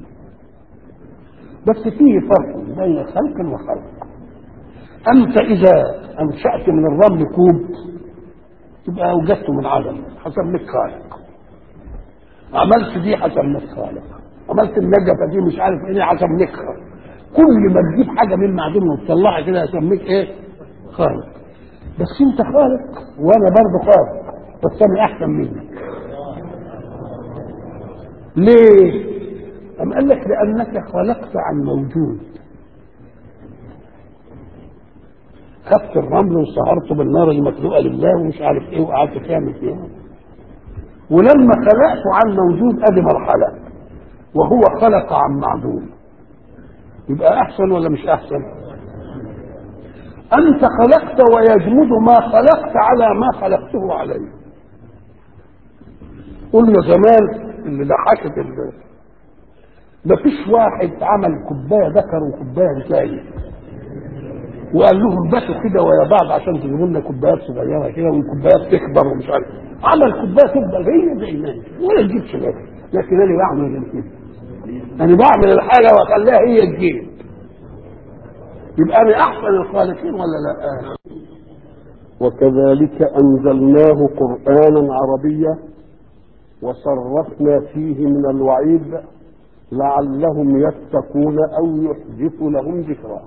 بس فيه فرق بين خلق وخلق انت اذا انشات من الرمل كوب تبقى اوجدته من عدم حسب لك خالق عملت دي حسب لك خالق عملت النجفه دي مش عارف ايه حسب لك خالق كل ما تجيب حاجه من معدوم وتطلعها كده اسميك ايه خالق بس انت خالق وانا برضه خالق بس انا احسن منك ليه أم قال لك لأنك خلقت عن موجود خدت الرمل وسهرته بالنار المخلوقة لله ومش عارف ايه وقعدت تعمل فيها ولما خلقته عن موجود ادي مرحلة وهو خلق عن معدوم يبقى احسن ولا مش احسن انت خلقت ويجمد ما خلقت على ما خلقته عليه قلنا زمان اللي ضحكت اللي ما فيش واحد عمل كوبايه ذكر وكوبايه نسائي وقال لهم باتوا كده ويا بعض عشان تجيبوا لنا كوبايات صغيره كده والكوبايات تكبر ومش عارف عمل كوبايه تفضل هي زي ما هي ولا تجيب شباب لكن انا بعمل غير كده انا بعمل الحاجه واخليها هي تجيب يبقى انا احسن الخالقين ولا لا وكذلك انزلناه قرانا عربيا وصرفنا فيه من الوعيد لعلهم يتقون او يحدث لهم ذكرا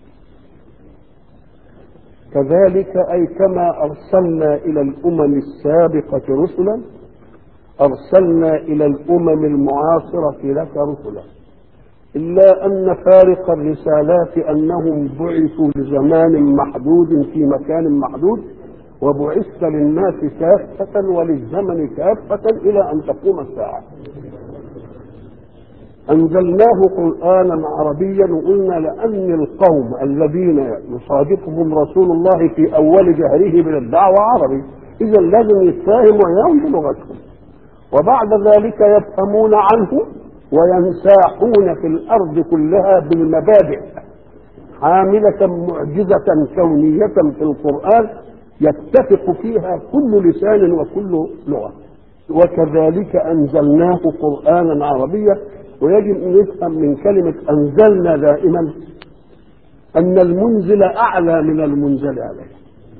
كذلك اي كما ارسلنا الى الامم السابقه رسلا ارسلنا الى الامم المعاصره لك رسلا الا ان فارق الرسالات انهم بعثوا لزمان محدود في مكان محدود وبعثت للناس كافه وللزمن كافه الى ان تقوم الساعه أنزلناه قرآنا عربيا وقلنا لأن القوم الذين يصادقهم رسول الله في أول جهره من الدعوة عربي إذا لازم يتفاهم ويعود لغتهم وبعد ذلك يفهمون عنه وينساحون في الأرض كلها بالمبادئ حاملة معجزة كونية في القرآن يتفق فيها كل لسان وكل لغة وكذلك أنزلناه قرآنا عربيا ويجب ان نفهم من كلمه انزلنا دائما ان المنزل اعلى من المنزل عليه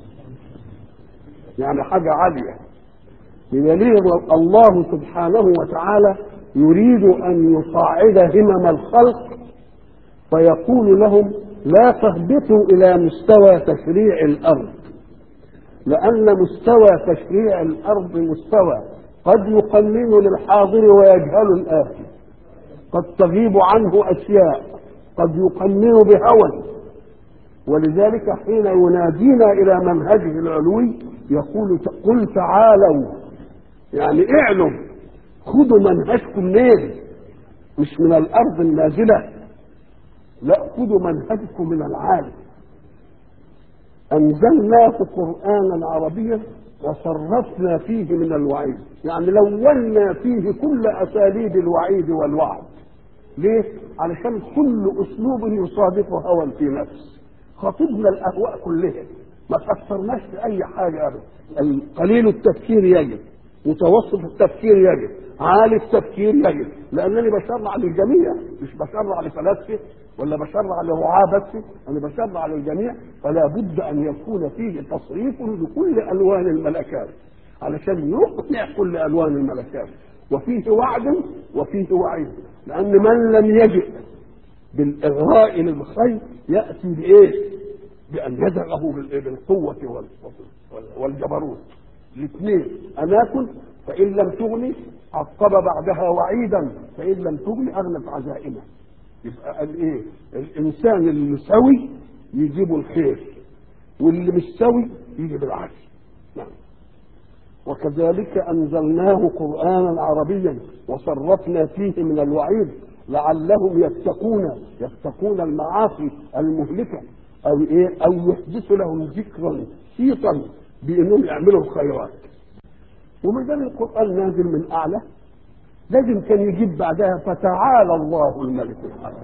يعني حاجه عاليه بدليل الله سبحانه وتعالى يريد ان يصعد همم الخلق فيقول لهم لا تهبطوا الى مستوى تشريع الارض لان مستوى تشريع الارض مستوى قد يقنن للحاضر ويجهل الاتي قد تغيب عنه اشياء قد يقنن بهوى ولذلك حين ينادينا الى منهجه العلوي يقول قل تعالوا يعني اعلوا خذوا منهجكم منين مش من الارض النازله لا خذوا منهجكم من العالم انزلناه قرانا عربيا وصرفنا فيه من الوعيد يعني لونا فيه كل اساليب الوعيد والوعد ليه علشان كل اسلوب يصادف هوى في نفس خاطبنا الاهواء كلها ما تاثرناش في اي حاجه ابدا قليل التفكير يجب متوسط التفكير يجب عالي التفكير يجب لانني بشرع للجميع مش بشرع لفلاسفه ولا بشرع لرعاة بس انا بشرع للجميع فلا بد ان يكون فيه تصريف لكل الوان الملكات علشان يقنع كل الوان الملكات وفيه وعد وفيه وعيد لان من لم يجئ بالاغراء للخير ياتي بايه؟ بان يدعه بالقوه والجبروت الاثنين اناكل فان لم تغني عقب بعدها وعيدا فان لم تغني اغنت عزائمه يبقى الايه الانسان اللي سوي يجيب الخير واللي مش سوي يجيب العكس نعم وكذلك انزلناه قرانا عربيا وصرفنا فيه من الوعيد لعلهم يتقون يتقون المعاصي المهلكه او ايه او يحدث لهم ذكرا سيطا بانهم يعملوا الخيرات وما دام القران نازل من اعلى لازم كان يجيب بعدها فتعالى الله الملك الحق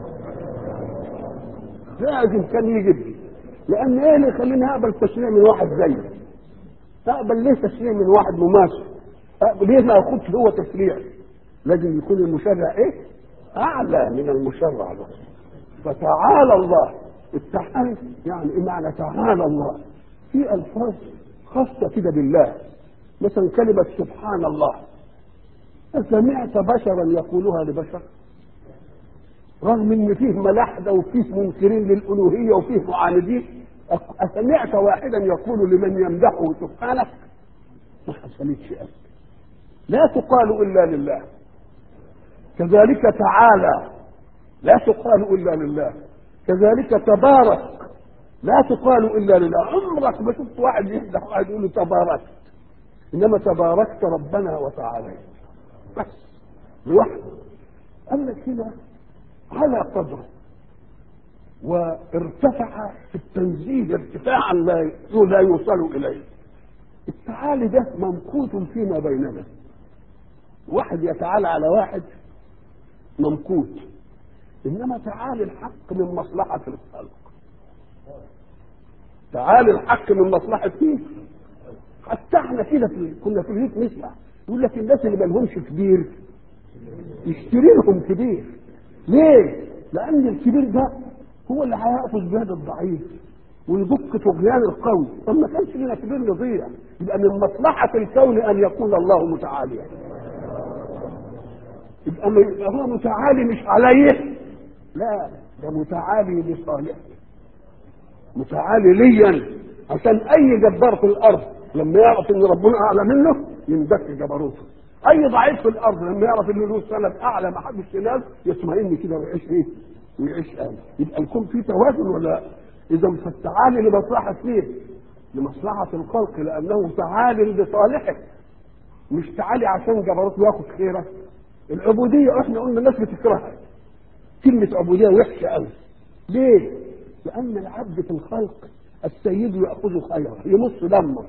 لازم كان يجيب لان ايه اللي يخليني اقبل تشريع من واحد زيي اقبل ليه تشريع من واحد مماثل أقبل ليه ما اخدش هو تشريع لازم يكون المشرع ايه اعلى من المشرع له فتعالى الله التعالى يعني ايه معنى تعالى الله في الفاظ خاصه كده بالله مثلا كلمه سبحان الله أسمعت بشرا يقولها لبشر رغم ان فيه ملاحده وفيه منكرين للالوهيه وفيه معاندين أسمعت واحدا يقول لمن يمدحه سبحانك ما حصلتش أبدا لا تقال الا لله كذلك تعالى لا تقال الا لله كذلك تبارك لا تقال الا لله عمرك ما شفت واحد يمدح واحد يقول له تباركت انما تباركت ربنا وتعاليت بس لوحده قال لك هنا على قدره وارتفع في التنزيه ارتفاعا لا لا يوصل اليه التعالي ده ممقوت فيما بيننا واحد يتعالى على واحد ممقوت انما تعالي الحق من مصلحه الخلق تعالي الحق من مصلحه مين حتى احنا كده في كنا في البيت نسمع يقول لك الناس اللي ما لهمش كبير يشتري لهم كبير ليه؟ لأن الكبير ده هو اللي هيأخذ بيد الضعيف ويدق طغيان القوي طب ما كانش لنا كبير نضيع يبقى من مصلحة الكون أن يكون الله متعاليا يبقى هو متعالي مش عليه لا ده متعالي لصالحه متعالي ليا عشان أي جبار في الأرض لما يعرف ان ربنا اعلى منه يندك جبروته اي ضعيف في الارض لما يعرف ان له سند اعلى ما حدش ينال يطمئن كده ويعيش ايه ويعيش امن يبقى الكون فيه توازن ولا اذا فالتعالي لمصلحه مين لمصلحه الخلق لانه تعالي لصالحه مش تعالي عشان جبروته ياخد خيره العبوديه احنا قلنا الناس بتكرهها كلمه عبوديه وحشه قوي ليه لان العبد في الخلق السيد ياخذ خيره يمص دمه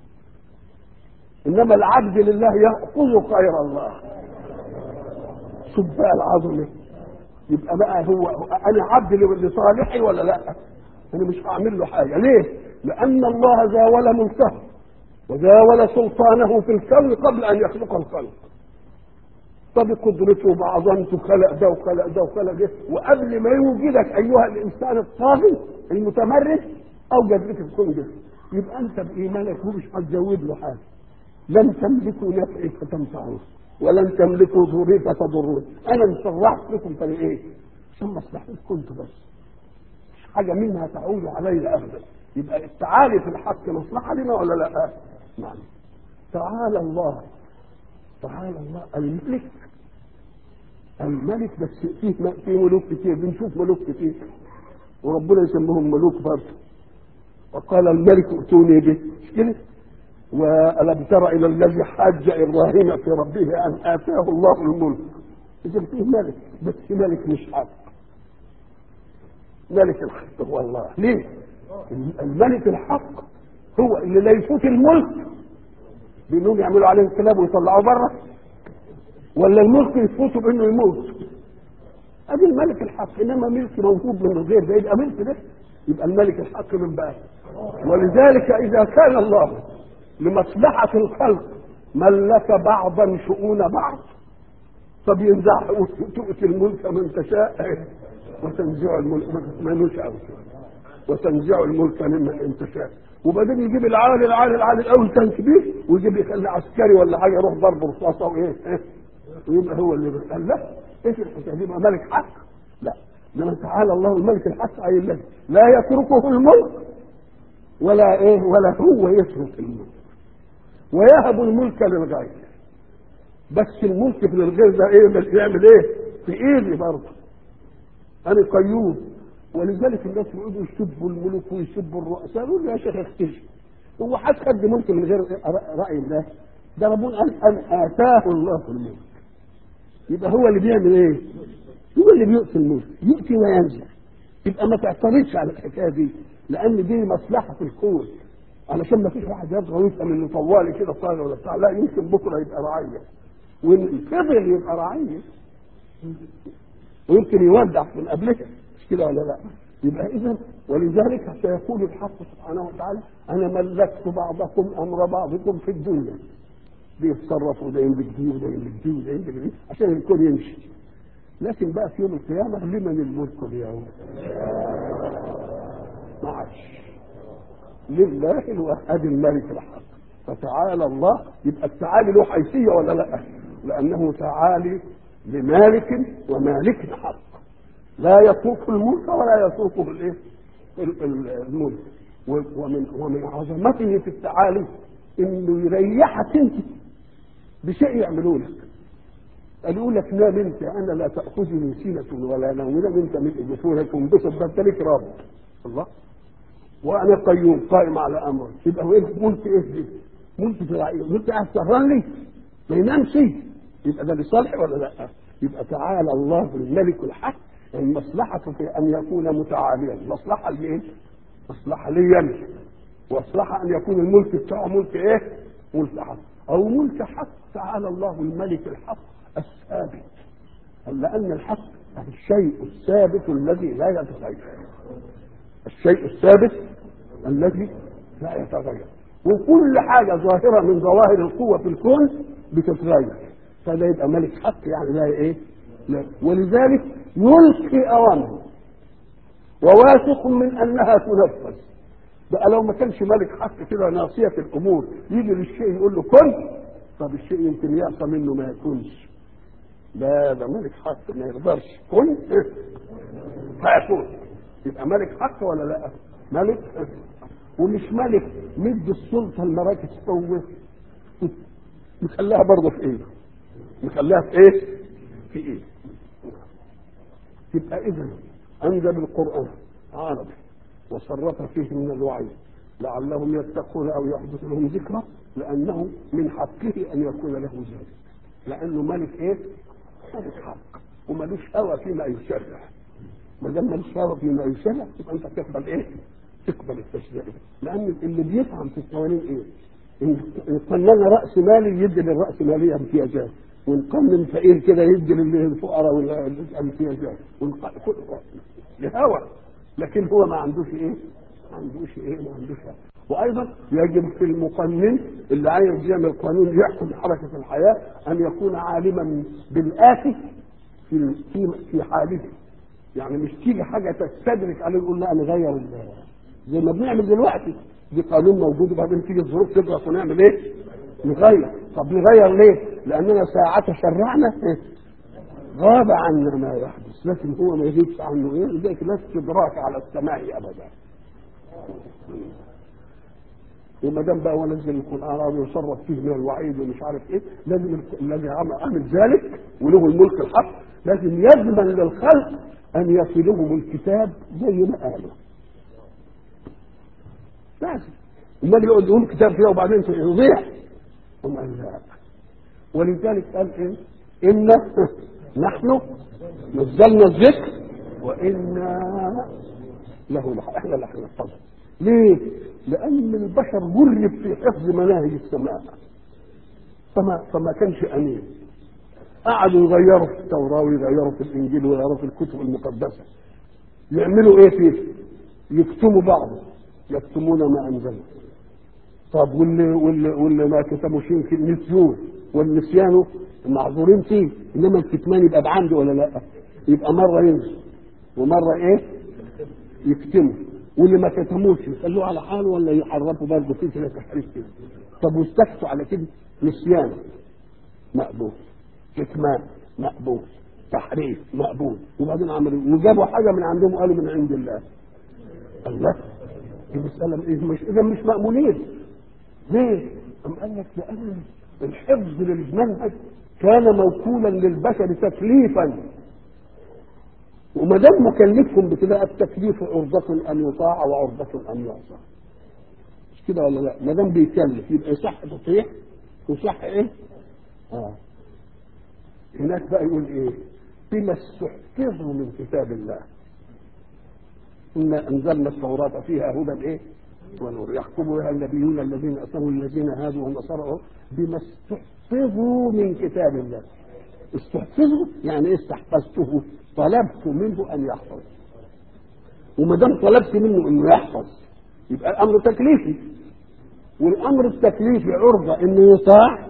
انما العبد لله ياخذ خير الله شوف بقى العظمه يبقى بقى هو انا عبد لصالحي ولا لا انا مش هعمل له حاجه ليه لان الله زاول ملكه وزاول سلطانه في الكون قبل ان يخلق الخلق فبقدرته وبعظمته خلق ده وخلق ده وخلق ده وقبل ما يوجدك ايها الانسان الطاغي المتمرد اوجد لك الكون ده يبقى انت بايمانك هو مش هتزود له حاجه لن تملكوا نفعي فتنفعوه ولن تملكوا ضري فتضرون انا مسرحت لكم في ايه عشان مصلحتكم كنتوا بس مش حاجه منها تعود علي ابدا يبقى التعالي في الحق مصلحه لنا ولا لا نعم تعالى الله تعالى الله الملك الملك بس فيه في ملوك كتير بنشوف ملوك كتير وربنا يسميهم ملوك برضه وقال الملك ائتوني به مش كده والم تر الى الذي حاج ابراهيم في ربه ان اتاه الله الملك اذا فيه ملك بس ملك مش حق ملك الحق هو الله ليه الملك الحق هو اللي لا يفوت الملك بانهم يعملوا عليه انقلاب ويطلعوه بره ولا الملك يفوته بانه يموت ادي الملك الحق انما ملك موهوب من الغير ده يبقى ملك ده يبقى الملك الحق من بقى ولذلك اذا كان الله لمصلحه الخلق ملك بعضا شؤون بعض فبينزع تؤتي الملك من تشاء وتنزع الملك ما نشاء وتنزع الملك ممن تشاء وبعدين يجيب العالي العالي العالي الاول كان كبير ويجيب يخلي عسكري ولا حاجه يروح ضرب رصاصه وايه إيه؟ ويبقى هو اللي قال لا ايش الحكايه دي يبقى ملك حق لا لما تعالى الله الملك الحق اي الذي لا يتركه الملك ولا ايه ولا هو يترك الملك ويهب الملك للغير بس الملك في الغير ده ايه يعمل ايه في ايدي برضه انا قيوم ولذلك الناس يقعدوا يسبوا الملوك ويسبوا الرؤساء يقول يا شيخ اختشي هو حد خد ملك من غير راي الله ده ربنا قال ان اتاه الله الملك يبقى هو اللي بيعمل ايه؟ هو اللي بيؤتي الملك يؤتي وينزع يبقى ما تعترضش على الحكايه دي لان دي مصلحه في الكون علشان ما فيش واحد يبغى ويفهم انه طوالي كده طالع ولا بتاع لا يمكن بكره يبقى رعيه وان فضل يبقى رعيه ويمكن يودع من قبلها مش كده ولا لا يبقى اذا ولذلك سيقول الحق سبحانه وتعالى انا ملكت بعضكم امر بعضكم في الدنيا بيتصرفوا ده يملك دي وده يملك دي وده يملك دي عشان الكون يمشي لكن بقى في يوم القيامه لمن الملك اليوم؟ ما عادش لله الوحيد الملك الحق فتعالى الله يبقى التعالي له حيثيه ولا لا؟ لانه تعالي لمالك ومالك حق لا يترك الملك ولا يتركه الايه؟ الملك ومن ومن عظمته في التعالي انه يريحك انت بشيء يعملوا لك قالوا لك نام انت انا لا تاخذني سنه ولا نوم نام انت من جفونك وانبسط ده انت ليك رب الله وانا قيوم قائم على امرك يبقى هو ملك ايه دي؟ ملك فرعي ملك قاعد سهران لي ما ينامش يبقى ده لصالح ولا لا؟ يبقى تعالى الله الملك الحق المصلحة في أن يكون متعاليا مصلحة لإيه؟ مصلحة ليا مصلحة أن يكون الملك بتاعه ملك إيه؟ ملك حق أو ملك حق تعالى الله الملك الحق الثابت لأن الحق الشيء الثابت الذي لا يتغير الشيء الثابت الذي لا يتغير وكل حاجة ظاهرة من ظواهر القوة في الكون بتتغير فده يبقى ملك حق يعني لا ايه؟ لا ولذلك يلقي اوامره وواثق من انها تنفذ بقى لو ما كانش ملك حق كده ناصية الامور يجي للشيء يقول له كن طب الشيء يمكن يعصى منه ما يكونش لا ده ملك حق ما يقدرش كن فيكون يبقى ملك حق ولا لا ملك ومش ملك مد السلطه المراكز قوه مخليها برضه في ايده مخليها في ايه في ايه يبقى اذا انزل القران عربي وصرف فيه من الوعي لعلهم يتقون او يحدث لهم ذكرى لانه من حقه ان يكون له ذلك لانه ملك ايه؟ ملك حق وملوش هوى فيما يشرع ما دام ملوش هوى فيما يشرع يبقى انت تقبل ايه؟ تقبل التشريع لان اللي بيفهم في القوانين ايه؟ ان قننا راس مالي يدي للراس ماليه امتيازات ونقنن فقير كده يدي للفقراء والامتيازات لهوى لكن هو ما عندوش ايه؟ ما عندوش ايه؟ ما عندوش هوى وايضا يجب في المقنن اللي عايز يعمل قانون يحكم حركه الحياه ان يكون عالما بالاتي في في في حاله يعني مش تيجي حاجه تستدرك عليه يقول لا نغير زي ما بنعمل دلوقتي دي قانون موجود وبعدين تيجي الظروف تضغط ونعمل ايه؟ نغير طب نغير ليه؟ لاننا ساعة شرعنا غاب عنا ما يحدث لكن هو ما يغيبش عنه ايه؟ لذلك لا استدراك على السماء ابدا. وما دام بقى ونزل القران ويصرف فيه من الوعيد ومش عارف ايه لازم الذي عمل ذلك وله الملك الحق لازم يضمن للخلق ان يصلهم الكتاب زي ما قالوا لازم امال يقعد يقول كتاب كده وبعدين يضيع هم قال لا ولذلك قال ايه انا نحن نزلنا الذكر وانا له لح- احنا اللي هنحفظه ليه؟ لان البشر جرب في حفظ مناهج السماء فما فما كانش امين قعدوا يغيروا في التوراه ويغيروا في الانجيل ويغيروا في الكتب المقدسه يعملوا ايه فيه؟ يكتموا بعض يكتمون ما انزلنا طب واللي واللي واللي ما كتبوش يمكن نسيوه والنسيان معذورين فيه انما الكتمان يبقى بعمد ولا لا؟ يبقى مره ينسوا ومره ايه؟ يكتموا واللي ما كتموش يخلوه على حاله ولا يحرفوا برضه فيه كده تحريف كده طب واستكتوا على كده نسيان مقبول كتمان مقبول تحريف مقبول وبعدين عملوا وجابوا حاجه من عندهم قالوا من عند الله الله دي مسألة إيه مش إذا مش مأمونين ليه؟ أم قال لك لأن الحفظ للمنهج كان موكولا للبشر تكليفا وما دام مكلفهم بكده التكليف عرضة أن يطاع وعرضة أن يعصى مش كده ولا لا؟ ما دام بيكلف يبقى يصح تطيع ويصح إيه؟ آه هناك بقى يقول إيه؟ بما استحفظوا من كتاب الله إنا أنزلنا التوراة فيها هدى إيه؟ ونور يحكم بها النبيون الذين أسلموا الذين هادوا والنصارى بما استحفظوا من كتاب الله استحفظوا يعني إيه استحفظته طلبت منه أن يحفظ وما دام طلبت منه أنه يحفظ يبقى الأمر تكليفي والأمر التكليفي عرضة أنه يطاع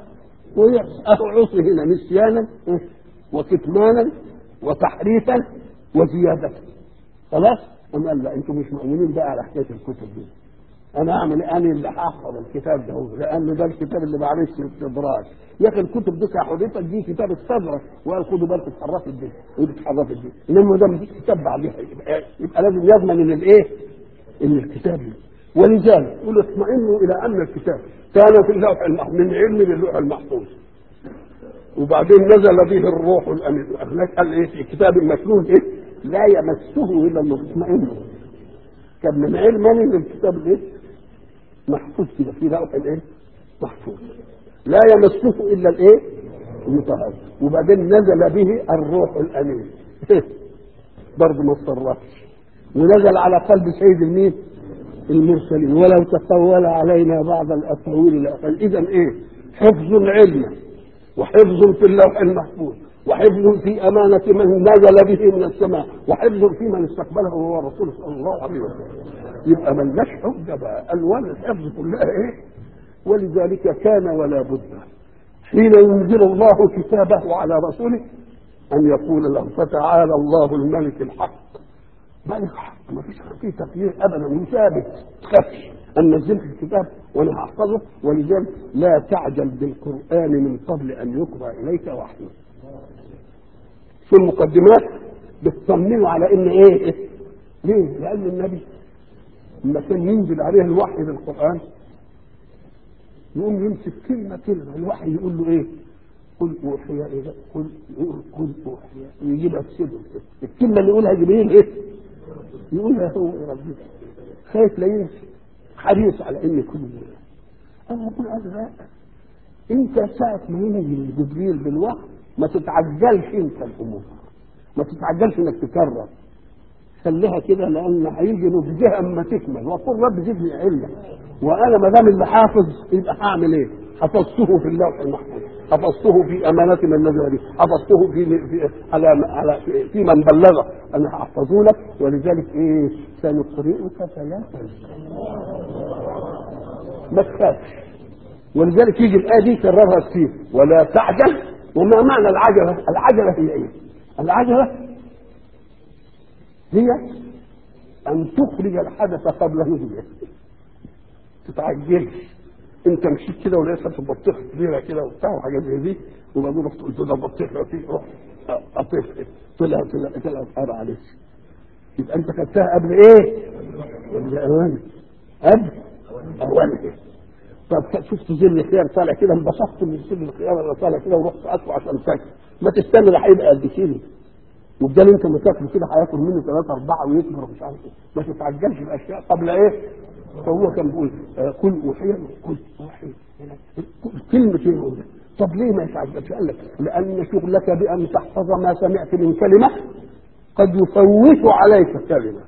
ويعصي هنا نسيانا وكتمانا وتحريفا وزيادة خلاص أم قال لا أنتم مش مؤمنين بقى على حكاية الكتب دي أنا أعمل إيه؟ أنا اللي هحفظ الكتاب ده هو لأن ده الكتاب اللي معلش استدراج يا أخي الكتب دي حضرتك دي كتاب استدرك وقال خدوا بالكم اتحرفت دي ودي اتحرفت دي إنما ده دي كتاب بعديها يبقى, يبقى لازم يضمن إن الإيه؟ إن الكتاب ولذلك يقول اطمئنوا إلى أن الكتاب كان في اللوح المحفوظ من علم للوح المحفوظ وبعدين نزل به الروح الامين هناك قال ايه في كتاب مكنون ايه لا يمسه الا المطمئن كان من علم ان الكتاب الايه محفوظ كده في لوح الايه محفوظ لا يمسه الا الايه المطهر وبعدين نزل به الروح الامين برضه ما صرفش ونزل على قلب سيد المين المرسلين ولو تقول علينا بعض الاقاويل لاقل اذا ايه حفظ علما وحفظ في اللوح المحفوظ وحفظ في أمانة من نزل به من السماء وحفظ في من استقبله هو الرسول صلى الله عليه وسلم يبقى من لش حجة بقى ألوان الحفظ كلها إيه ولذلك كان ولا بد حين ينزل الله كتابه على رسوله أن يقول له فتعالى الله الملك الحق ملك حق ما فيش فيه تغيير أبدا وثابت تخافش أن نزلت الكتاب وأنا هحفظه ولذلك لا تعجل بالقرآن من قبل أن يقرأ إليك وحيه في المقدمات بتطمنوا على إن إيه, إيه؟ ليه؟ لأن النبي لما كان ينزل عليه الوحي بالقرآن يقوم يمسك كلمة كلمة الوحي يقول له إيه؟ قل أوحي إلى قل قل أوحي ويجيبها في صدره الكلمة اللي يقولها جبريل إيه؟ يقولها هو ربنا خايف لا ينسى حريص على ان كل انا اقول هذا لا انت ساعة ما ينزل جبريل بالوحي ما تتعجلش انت الامور ما تتعجلش انك تكرر خليها كده لان هيجي نضجها اما تكمل وقل رب زدني علما وانا ما دام اللي حافظ يبقى هعمل ايه؟ حفظته في اللوح المحفوظ حفظته في امانات من نزل به حفظته في, في على على في, في من بلغه انا هحفظه لك ولذلك ايه سنقرئك فلا تنسى ما تخافش ولذلك يجي الايه دي يكررها كتير ولا تعجل وما معنى العجله؟ العجله هي ايه؟ العجله هي ان تخرج الحدث قبل نزوله تتعجلش انت مشيت كده ولقيت في بطيخه كبيره كده وبتاع وحاجات زي دي وبعدين رحت قلت له بطيخه في روح قطيف طلع طلع طلع قرا عليك يبقى انت خدتها قبل ايه؟ قبل اوانه قبل اوانه طب شفت ظل خيار طالع كده انبسطت من ظل الخيار اللي طالع كده ورحت اطلع عشان تاكل ما تستنى ده هيبقى قد كده وبدل انت ما تاكل كده هياكل منه ثلاثة أربعة ويكبر ومش عارف ايه ما تتعجلش الأشياء قبل ايه؟ فهو كان بيقول آه، كل أوحي كل أوحي كلمتين يقول ده. طب ليه ما يتعجلش؟ قال لك لأن شغلك بأن تحفظ ما سمعت من كلمة قد يفوت عليك كلمة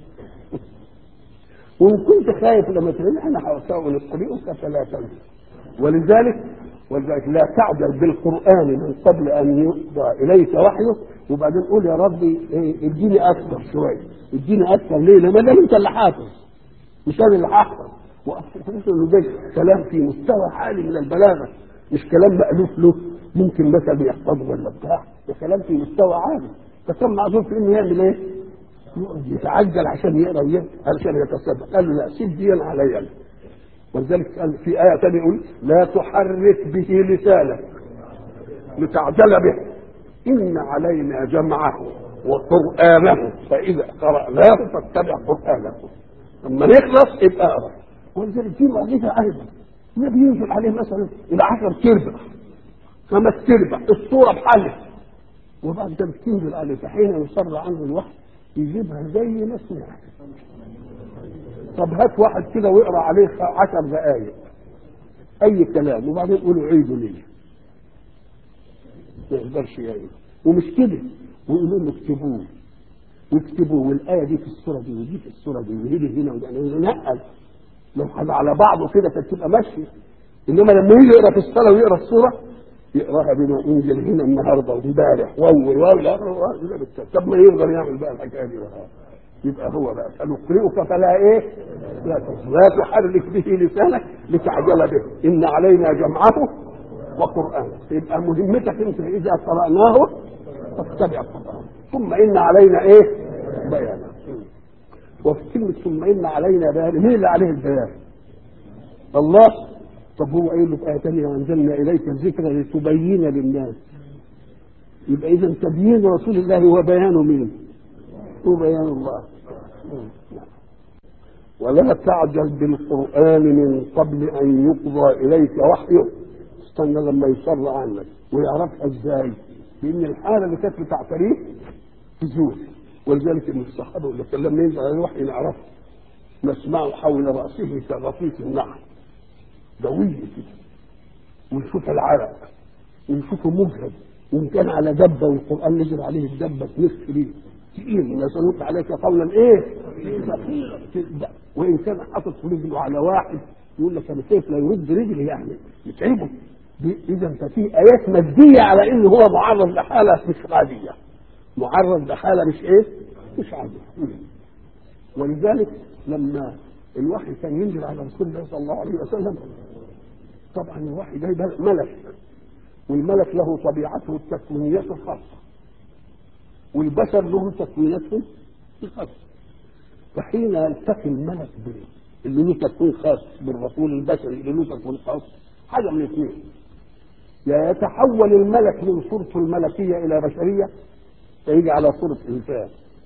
وإن كنت خايف لما تقول أنا هسأل القريء فلا تنسى ولذلك ولذلك لا تعجل بالقرآن من قبل أن يقضى إليك وحيه وبعدين قول يا ربي إيه، اديني أكثر شوية اديني أكثر ليه؟ لما دام أنت اللي حافظ مش أنا اللي هحفظ وأحسن إنه ده كلام في مستوى عالي من البلاغة مش كلام مألوف له ممكن مثلا يحفظه ولا بتاع ده كلام في مستوى عالي فكان معذور في إنه يعمل إيه؟ يقعد يتعجل عشان يقرا ويه- علشان يتصدق قال له لا سيب دي عليا أنا. ولذلك قال في آية ثانية يقول لا تحرك به لسانك لتعجل به إن علينا جمعه وقرآنه فإذا قرأناه فاتبع قرآنه لما يخلص يبقى اقرا ولذلك في معجزة أيضا النبي ينزل عليه مثلا إلى 10 تربع خمس تربع الصورة بحالها وبعد كده بتنزل عليه فحين يصر عنه الوحي يجيبها زي ما سمعها طب هات واحد كده ويقرا عليه عشر دقائق اي كلام وبعدين يقولوا عيدوا لي ما يقدرش يعيد ومش كده ويقولوا له اكتبوه واكتبوه والايه دي في السوره دي ودي في السوره دي وهي هنا وده ينقل لو خد على بعضه كده كانت تبقى ماشيه انما لما يجي يقرا في الصلاه ويقرا السوره يقراها بما انزل هنا النهارده وامبارح واول واول لا طب ما يقدر يعمل بقى الحكايه دي بقى يبقى هو بقى سنقرئك فلا ايه لا ت- لا تحرك به لسانك لتعجل به ان علينا جمعه وقرانه يبقى مهمتك انت اذا قراناه فاتبع قرانه ثم ان علينا ايه بيانه وفي كلمه ثم ان علينا بيان مين اللي عليه البيان الله طب هو قايل له في ايه ثانيه وانزلنا اليك الذكر لتبين للناس يبقى اذا تبيين رسول الله هو بيان مين؟ هو بيان الله ولا تعجل بالقرآن من قبل أن يقضى إليك وحيه استنى لما يصر عنك ويعرفها ازاي لأن الحالة اللي كانت بتعتريه تزول ولذلك ان الصحابة اللي كان لما ينزل على الوحي نعرفه نسمعه حول رأسه كغطيس النحل دوية كده ونشوف العرق ونشوفه مجهد وان كان على دبه والقران نزل عليه الدبه تلف ليه تقيل نسألك عليك قولا ايه؟ ثقيلا وان كان حاطط رجله على واحد يقول لك انا كيف لا يرد رجلي يعني يتعبه اذا ففي ايات ماديه على انه هو معرض لحاله مش عاديه معرض لحاله مش ايه؟ مش عاديه ولذلك لما الوحي كان ينزل على رسول الله صلى الله عليه وسلم طبعا الوحي ده ملك والملك له طبيعته التكوينية الخاصة والبشر له تكويناتهم الخاصة فحين يلتقي الملك به اللي له تكوين خاص بالرسول البشري اللي له تكوين خاص حاجة من اثنين يا يتحول الملك من صورته الملكية إلى بشرية فيجي على صورة إنسان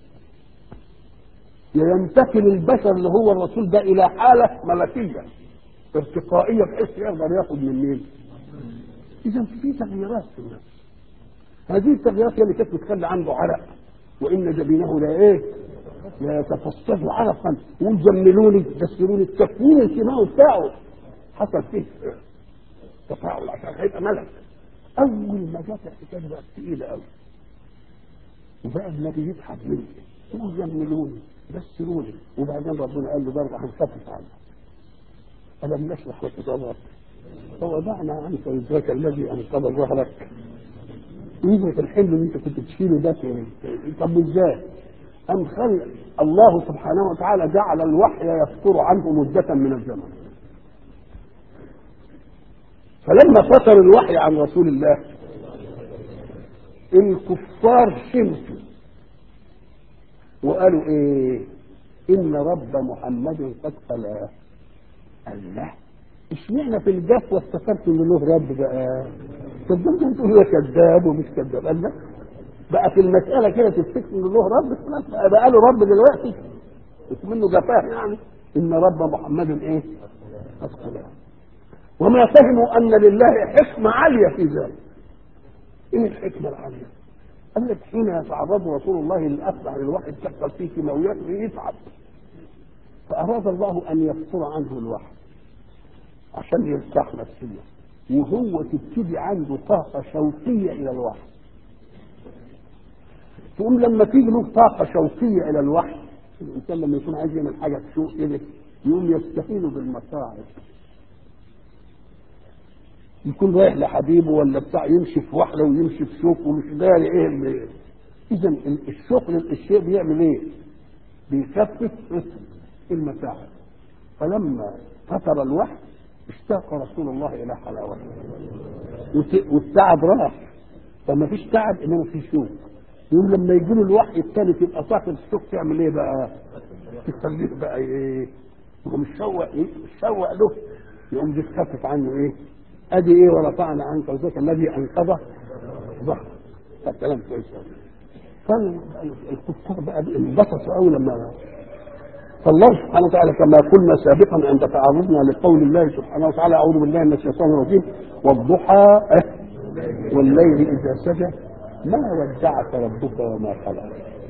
يا ينتقل البشر اللي هو الرسول ده إلى حالة ملكية ارتقائية بحيث يقدر ياخد من مين؟ إذا في تغييرات في النفس هذه التغييرات هي اللي كانت بتخلي عنده عرق وإن جبينه لا إيه؟ لا يتفصل عرقا ويجملوني يدسروني التكوين الكيماوي بتاعه حصل فيه تفاعل عشان هيبقى ملك أول ما جت الحكاية بقت تقيلة أوي وبقى النبي يضحك مني ويجملوني يدسروني وبعدين ربنا قال له برضه هنخفف عنه ألم نشرح لك صدرك فوضعنا عنك وزرك الذي انقض ظهرك يجري الحمل اللي انت كنت تشيله ده في طب ازاي؟ أم خل الله سبحانه وتعالى جعل الوحي يفتر عنه مدة من الزمن فلما فتر الوحي عن رسول الله الكفار شمسوا وقالوا ايه ان رب محمد قد قلاه الله اشمعنى في الجفوة افتكرت ان له رب بقى طب ده انت بتقول هو كذاب ومش كذاب قال لك بقى في المسألة كده تفتكر ان له رب خلاص بقى, بقى له رب دلوقتي مش منه جفاه يعني ان رب محمد ايه؟ أثقله وما فهموا ان لله حكمة عالية في ذلك ايه الحكمة العالية؟ قال لك حين يتعرض رسول الله للأسرع للوحي تحصل فيه كيماويات يتعب فأراد الله أن يفصل عنه الوحي عشان يرتاح نفسيا وهو تبتدي عنده طاقة شوقية إلى الوحي تقوم لما تيجي له طاقة شوقية إلى الوحي الإنسان لما يكون عايز يعمل حاجة تشوق كده يقوم يستهين بالمصاعب يكون رايح لحبيبه ولا بتاع يمشي في وحده ويمشي في شوك ومش داري ايه اللي اذا الشوق للشيء بيعمل ايه؟ بيخفف المساحه فلما فتر الوحي اشتاق رسول الله الى حلاوته والتعب راح فما فيش تعب انما في شوق يقوم لما يجي له الوحي الثاني تبقى طاقه الشوق تعمل ايه بقى؟ تخليه بقى ايه؟ هو مش شوق ايه؟ شوق له يقوم دي تخفف عنه ايه؟ ادي ايه ورفعنا عنك وزيك الذي انقذ ظهر الكلام كويس فالكفار بقى انبسطوا قوي لما فالله سبحانه وتعالى كما قلنا سابقا عند تعرضنا لقول الله سبحانه وتعالى اعوذ بالله من الشيطان الرجيم والضحى والليل اذا سجى ما ودعك ربك وما قلى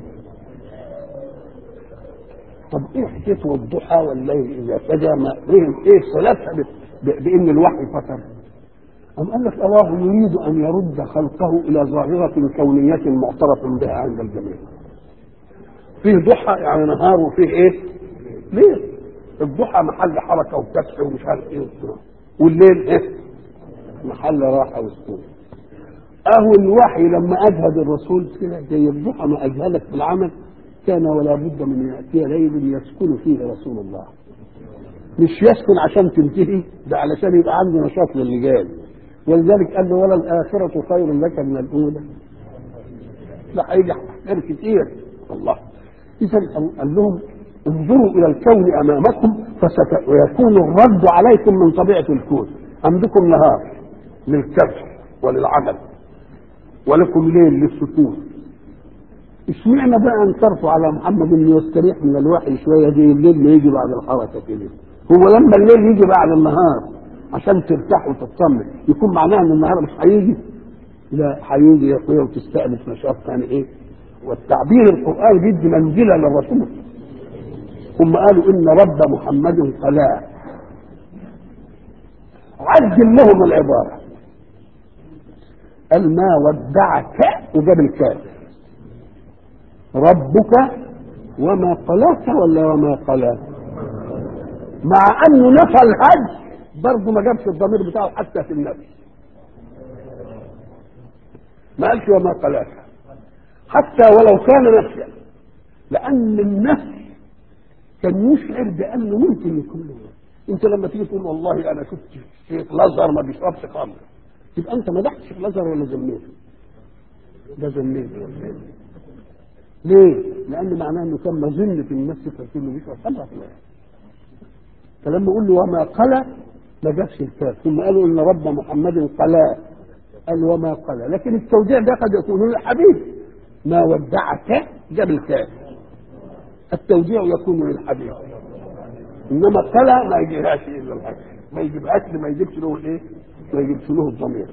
طب ايه حكايه والضحى والليل اذا سجى ما ايه ايه صلاتها بان الوحي فتر أم قال لك الله يريد أن يرد خلقه إلى ظاهرة كونية معترف بها عند الجميع. فيه ضحى يعني نهار وفيه إيه؟ ليه؟ الضحى محل حركة وكسح ومش عارف إيه والسلام. والليل إيه؟ محل راحة وسكون. أهو الوحي لما أجهد الرسول كده زي الضحى ما أجهلك في العمل كان ولا بد من أن يأتي ليل يسكن فيه رسول الله. مش يسكن عشان تنتهي ده علشان يبقى عنده نشاط للي جاي ولذلك قال له ولا الآخرة خير لك من الأولى لا هيجي خير كتير الله إذا قال لهم انظروا إلى الكون أمامكم فسيكون الرد عليكم من طبيعة الكون عندكم نهار للكبح وللعمل ولكم ليل للسكون اشمعنى بقى انكرتوا على محمد انه يستريح من الوحي شويه دي الليل ما يجي بعد الحركه كده هو لما الليل يجي بعد النهار عشان ترتاح وتطمن يكون معناه ان النهار مش هيجي لا هيجي يا اخويا وتستأنف نشاط ثاني ايه والتعبير القرآني بيدي منزلة للرسول هم قالوا ان رب محمد قلاع عجل لهم العبارة قال ما ودعك وجاب الكاف ربك وما قلاك ولا وما قلاك مع انه نفى الهج برضه ما جابش الضمير بتاعه حتى في النفي ما قالش وما قلاك حتى ولو كان نفيا لان النفي كان يشعر بانه ممكن يكون له انت لما تيجي تقول والله انا شفت شيخ الازهر ما بيشربش خمر يبقى انت مدحت شيخ الازهر ولا ذميته؟ ده ذميته ليه؟ لان معناه انه كان مظن في النفس فكل انه بيشرب خمر فلما يقول له وما قلى ما جابش الكاف ثم قالوا ان رب محمد قلى قال وما قلى لكن التوديع ده قد يكون للحبيب ما ودعك جاب الكاف التوديع يكون للحبيب انما قلى ما يجيبهاش الا الحبيب ما يجيبهاش ما يجيبش له الايه؟ ما يجيبش له الضمير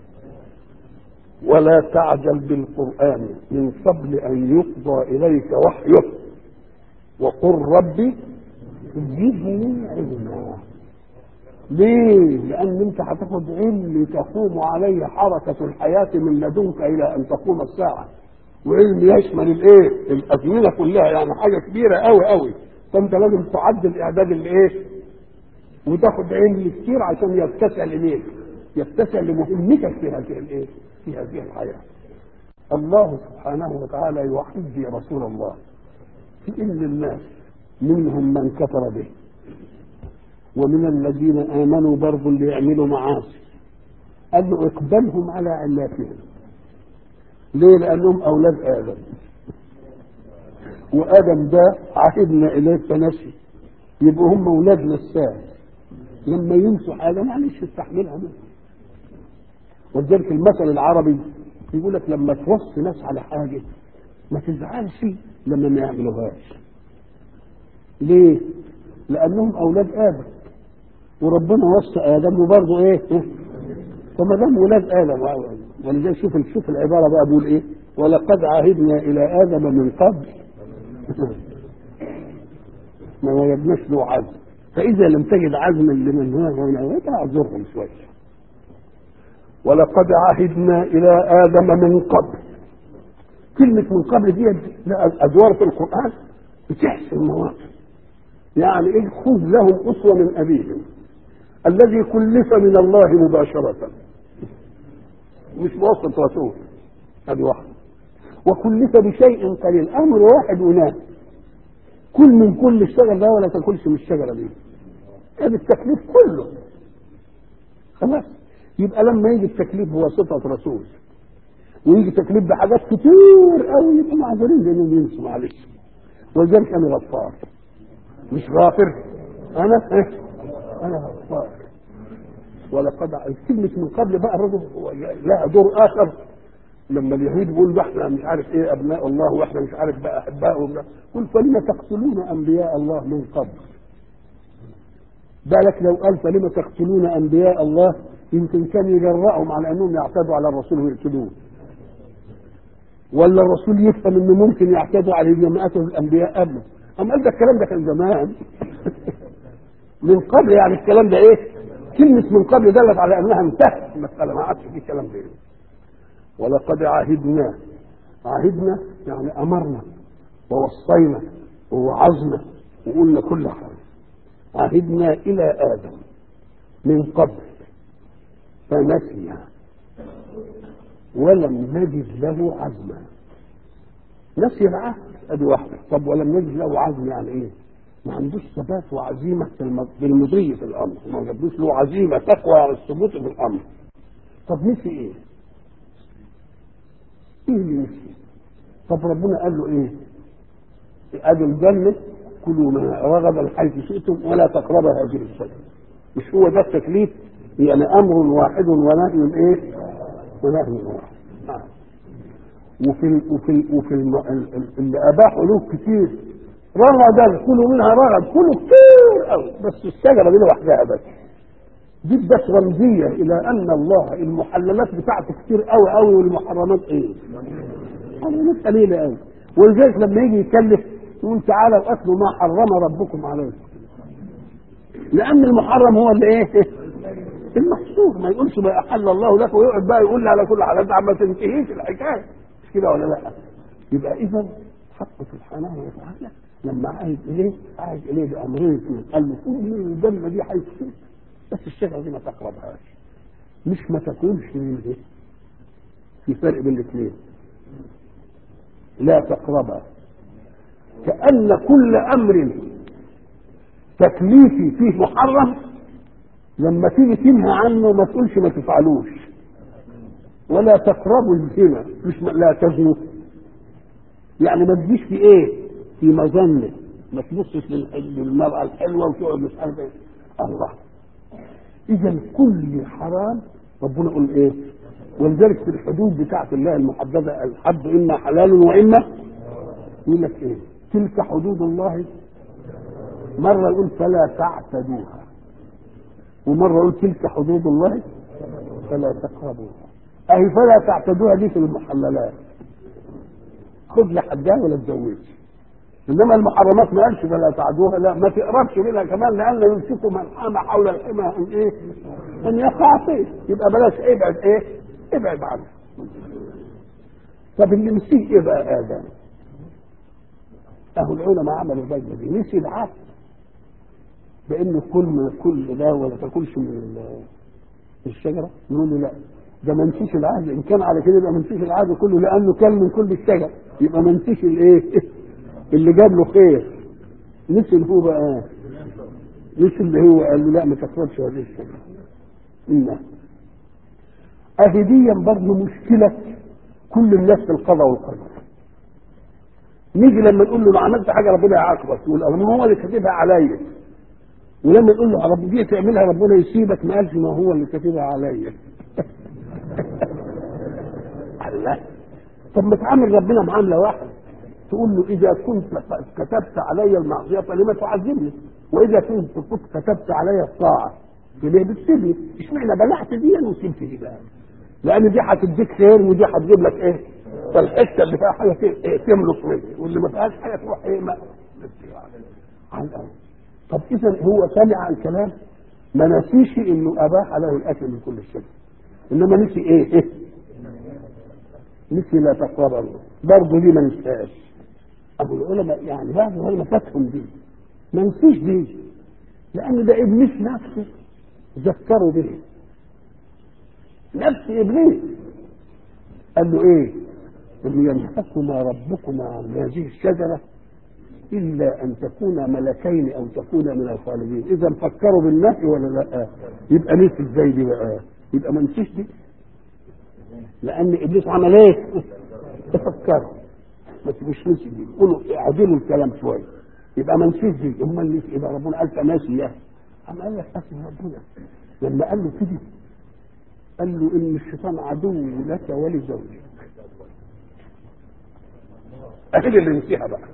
ولا تعجل بالقرآن من قبل أن يقضى إليك وحيه وقل ربي زدني علما ليه؟ لأن أنت هتاخد علم تقوم عليه حركة الحياة من لدنك إلى أن تقوم الساعة وعلم يشمل الإيه؟ الأزمنة كلها يعني حاجة كبيرة أوي أوي فأنت لازم تعد الإعداد الإيه؟ وتاخد علم كتير عشان يتسع لمين؟ يتسع لمهمتك في هذه الإيه؟ في هذه الحياة. الله سبحانه وتعالى يحيي رسول الله في إن الناس منهم من كفر به ومن الذين آمنوا برضو اللي يعملوا معاصي قال له اقبلهم على علاتهم ليه لأنهم أولاد آدم وآدم ده عهدنا إليه فنسي يبقوا هم أولاد نساس لما ينسوا حاجة معلش استحملها منهم ولذلك المثل العربي يقول لك لما توصي ناس على حاجة ما تزعلش لما ما يعملوهاش ليه؟ لأنهم أولاد آدم وربنا وصى آدم وبرضه إيه؟ فما دام ولاد آدم ولذلك شوف شوف العباره بقى بيقول ايه ولقد عهدنا الى ادم من قبل ما وجدناش له عزم فاذا لم تجد عزما لمن هنا وهنا فاعذرهم شويه ولقد عهدنا الى ادم من قبل كلمه من قبل دي ادوار في القران بتحسن مواقف يعني ايه خذ لهم اسوه من ابيهم الذي كلف من الله مباشره مش بواسطه رسول هذه واحده وكلف بشيء قليل امر واحد ونام كل من كل الشجر ده ولا تاكلش من الشجره دي هذا التكليف كله خلاص يبقى لما يجي التكليف بواسطه رسول ويجي تكليف بحاجات كتير قوي يبقى معذورين لانهم ينسوا معلش ولذلك انا غفار مش غافر انا إيه؟ انا غفار ولقد كلمة من قبل بقى الرجل لها دور آخر لما اليهود بيقولوا احنا مش عارف ايه ابناء الله واحنا مش عارف بقى احبائه قل فلم تقتلون انبياء الله من قبل بالك لو قال فلم تقتلون انبياء الله يمكن كان يجرأهم على انهم يعتدوا على الرسول ويقتلوه ولا الرسول يفهم انه ممكن يعتدوا عليه لما قتلوا الانبياء قبله اما قال ده الكلام ده كان زمان من قبل يعني الكلام ده ايه كلمة من قبل دلت على انها انتهت المسألة ما عادش في كلام غيره ولقد عهدنا عهدنا يعني امرنا ووصينا ووعظنا وقلنا كل حاجه عهدنا الى ادم من قبل فنسي ولم نجد له عزما نسي العهد ادي واحده طب ولم نجد له عزم يعني ايه؟ ما عندوش ثبات وعزيمه في المضي في الامر ما جابلوش له عزيمه تقوى على الثبوت في الامر طب نسي ايه؟ ايه اللي نسي؟ طب ربنا قال له ايه؟ ادي الجنه كلوا منها رغدا حيث شئتم ولا تقربوا هذه الشجره مش هو ده التكليف يعني امر واحد ونهي ايه؟ ونهي واحد نعم وفي ال وفي ال وفي ال اللي اباحوا له كتير رغدا كلوا منها رغد كلوا كتير قوي بس الشجره دي لوحدها بس دي بس رمزيه الى ان الله المحللات بتاعته كتير قوي قوي والمحرمات ايه؟ محرمات قليله قوي ولذلك لما يجي يكلف يقول تعالوا واتلوا ما حرم ربكم عليكم لان المحرم هو اللي ايه؟ المحصور ما يقولش ما احل الله لك ويقعد بقى يقول لي على كل حال ما تنتهيش الحكايه مش كده ولا لا؟ يبقى اذا حق سبحانه وتعالى لما عايز اليه عايز اليه بامرين اثنين قال له كل من الجنه دي حيث شئت بس الشجره دي ما تقربهاش مش ما تاكلش من ايه؟ في فرق بين الاثنين لا تقربها كأن كل أمر تكليفي فيه محرم لما تيجي تنهى عنه ما تقولش ما تفعلوش ولا تقربوا الزنا مش لا تزنوا يعني ما تجيش في ايه في مظنه ما تبصش للمرأة الحلوة وتقعد مش عارف ايه الله إذا كل حرام ربنا يقول ايه ولذلك في الحدود بتاعت الله المحددة الحد إما حلال وإما يقول لك ايه تلك حدود الله مرة يقول فلا تعتدوها ومرة يقول تلك حدود الله فلا تقربوها أهي فلا تعتدوها دي في المحللات خذ لحدها ولا تزوجش انما المحرمات ما قالش فلا تعدوها لا ما تقربش منها كمان لان يمسكوا من حام حول الحمى ان ايه؟ ان يقع فيه يبقى بلاش ابعد ايه؟ ابعد عنه طب اللي نسيه ايه بقى ادم؟ اهو العلماء عملوا الضجه دي نسي العهد بان كل من كل ده ولا تاكلش من الشجره نقول له لا ده ما نسيش العهد ان كان على كده يبقى ما نسيش العهد كله لانه كان من كل الشجر يبقى ما نسيش الايه اللي جاب له خير نسي اللي هو بقى نسي اللي هو قال له لا ما تقربش هذه الشجره إنه أهديا برضه مشكلة كل الناس في القضاء والقدر نيجي لما نقول له لو عملت حاجه ربنا يعاقبك يقول الله ما هو اللي كاتبها عليا ولما نقول له رب دي تعملها ربنا يسيبك ما قالش ما هو اللي كاتبها عليا الله طب ما تعامل ربنا معامله واحده تقول له اذا كنت كتبت علي المعصيه فلما تعذبني واذا كنت كنت كتبت علي الطاعه فليه بتسيبني اشمعنى بلعت دي وسبت دي بقى لان دي هتديك خير ودي هتجيب لك ايه فالحته اللي فيها حاجه ت- إيه؟ تملك منها واللي ما فيهاش حاجه تروح ايه ما على الأرض. طب اذا هو سمع الكلام ما نسيش انه اباح له الاكل من كل شيء انما نسي ايه, إيه؟ نسي لا تقرب برضه دي ما نسيهاش ابو العلماء يعني بعض العلماء فاتهم دي ما نسيش دي لان ده ابليس نفسه ذكروا به نفس ابليس قال له ايه؟ قال له ينهكما ربكما عن هذه الشجره الا ان تكونا ملكين او تكونا من الخالدين اذا فكروا بالنفي ولا لا يبقى نسي ازاي دي بقى يبقى ما نسيش دي لان ابليس عمل ايه تفكروا ما تبقوش نسي دي قولوا اعدلوا الكلام شويه يبقى ما نسيش دي امال نسي يبقى ربنا قال تماشي اياه أم قال لك أسف ربنا لما قال له كده قال له ان الشيطان عدو لك ولزوجك اهي اللي نسيها بقى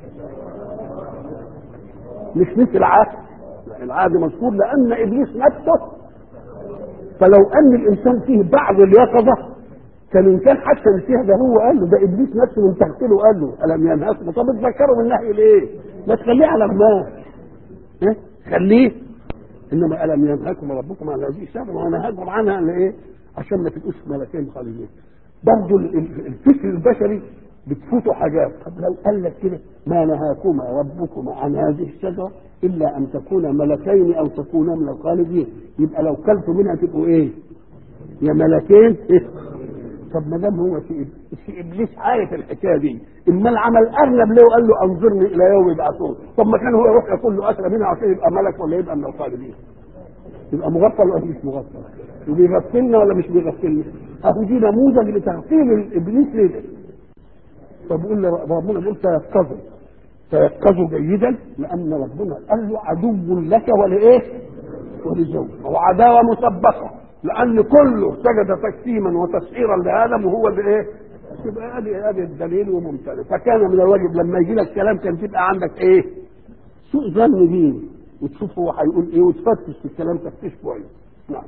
مش نسي العهد لا، العهد مذكور لان ابليس نفسه فلو ان الانسان فيه بعض اليقظه كان ان كان حتى نسيها ده هو قال له ده ابليس نفسه من تحته قال له الم ينهاكم طب اتذكروا من النهي ليه؟ ما تخليه على ما إيه؟ خليه انما الم ينهاكم ربكم عن هذه الشجره ونهاكم عنها لايه؟ عشان ما تبقوش ملكين خالدين برضه ال- ال- الفكر البشري بتفوتوا حاجات طب لو قال لك كده ما نهاكما ربكما عن هذه الشجره الا ان تكونا ملكين او تكونا من الخالدين يبقى لو كلتوا منها تبقوا ايه؟ يا ملكين إيه؟ طب ما دام هو في في ابليس عارف الحكايه دي امال عمل ارنب ليه وقال له انظرني الى يوم يبعثون طب ما كان هو يروح ياكل له اكله منها عشان يبقى ملك ولا يبقى من الخالدين يبقى مغفل ولا مش مغفل وبيغفلنا ولا مش بيغفلنا اهو دي نموذج لتغفيل الابليس ليه فبقول له ربنا بيقول تيقظوا تيقظوا جيدا لان ربنا قال له عدو لك ولايه؟ ولزوجك وعداوه مسبقه لان كله سجد تكتيما وتسعيرا لادم وهو اللي ايه؟ يبقى ادي ادي الدليل وممتلئ فكان من الواجب لما يجي لك كلام كان تبقى عندك ايه؟ سوء ظن بيه وتشوف هو هيقول ايه وتفتش في الكلام تفتيش كويس نعم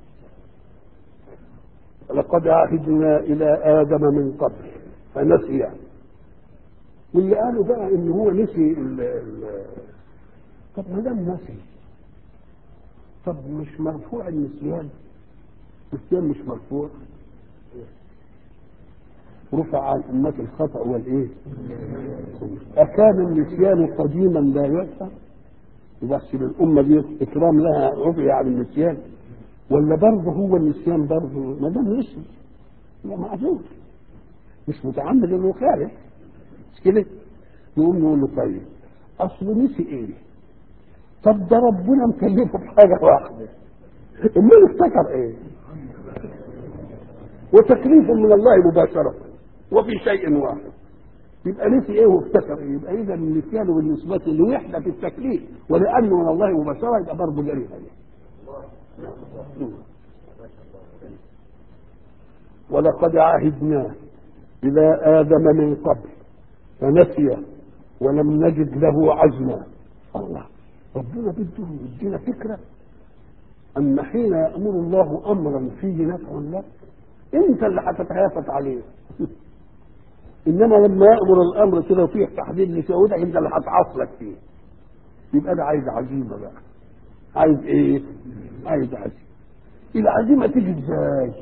لقد عهدنا الى ادم من قبل فنسي واللي قالوا بقى ان هو نسي ال ال طب ما دام نسي طب مش مرفوع النسيان النسيان مش مرفوع رفع عن أمة الخطأ والإيه؟ أكان النسيان قديما لا يرفع؟ يبقى الأمة دي إكرام لها رفع عن النسيان ولا برضه هو النسيان برضه ما دام نسي لا معذور مش متعمد انه خالف مش كده؟ نقوم نقول له طيب اصل نسي ايه؟ طب ده ربنا مكلفه بحاجه واحده امال افتكر ايه؟ وتكليف من الله مباشره وفي شيء واحد يبقى نسي ايه وافتكر ايه؟ يبقى اذا النسيان بالنسبه لوحده في التكليف ولانه من الله مباشره يبقى برضه جريمه ولقد عهدنا إلى آدم من قبل فنسي ولم نجد له عزما الله ربنا بده يدينا فكرة أن حين يأمر الله أمرا فيه نفع لك أنت اللي هتتهافت عليه إنما لما يأمر الأمر كده وفيه تحديد لشهودك أنت اللي هتعصلك فيه يبقى ده عايز عزيمة بقى عايز إيه؟ عايز عزيمة العزيمة تيجي إزاي؟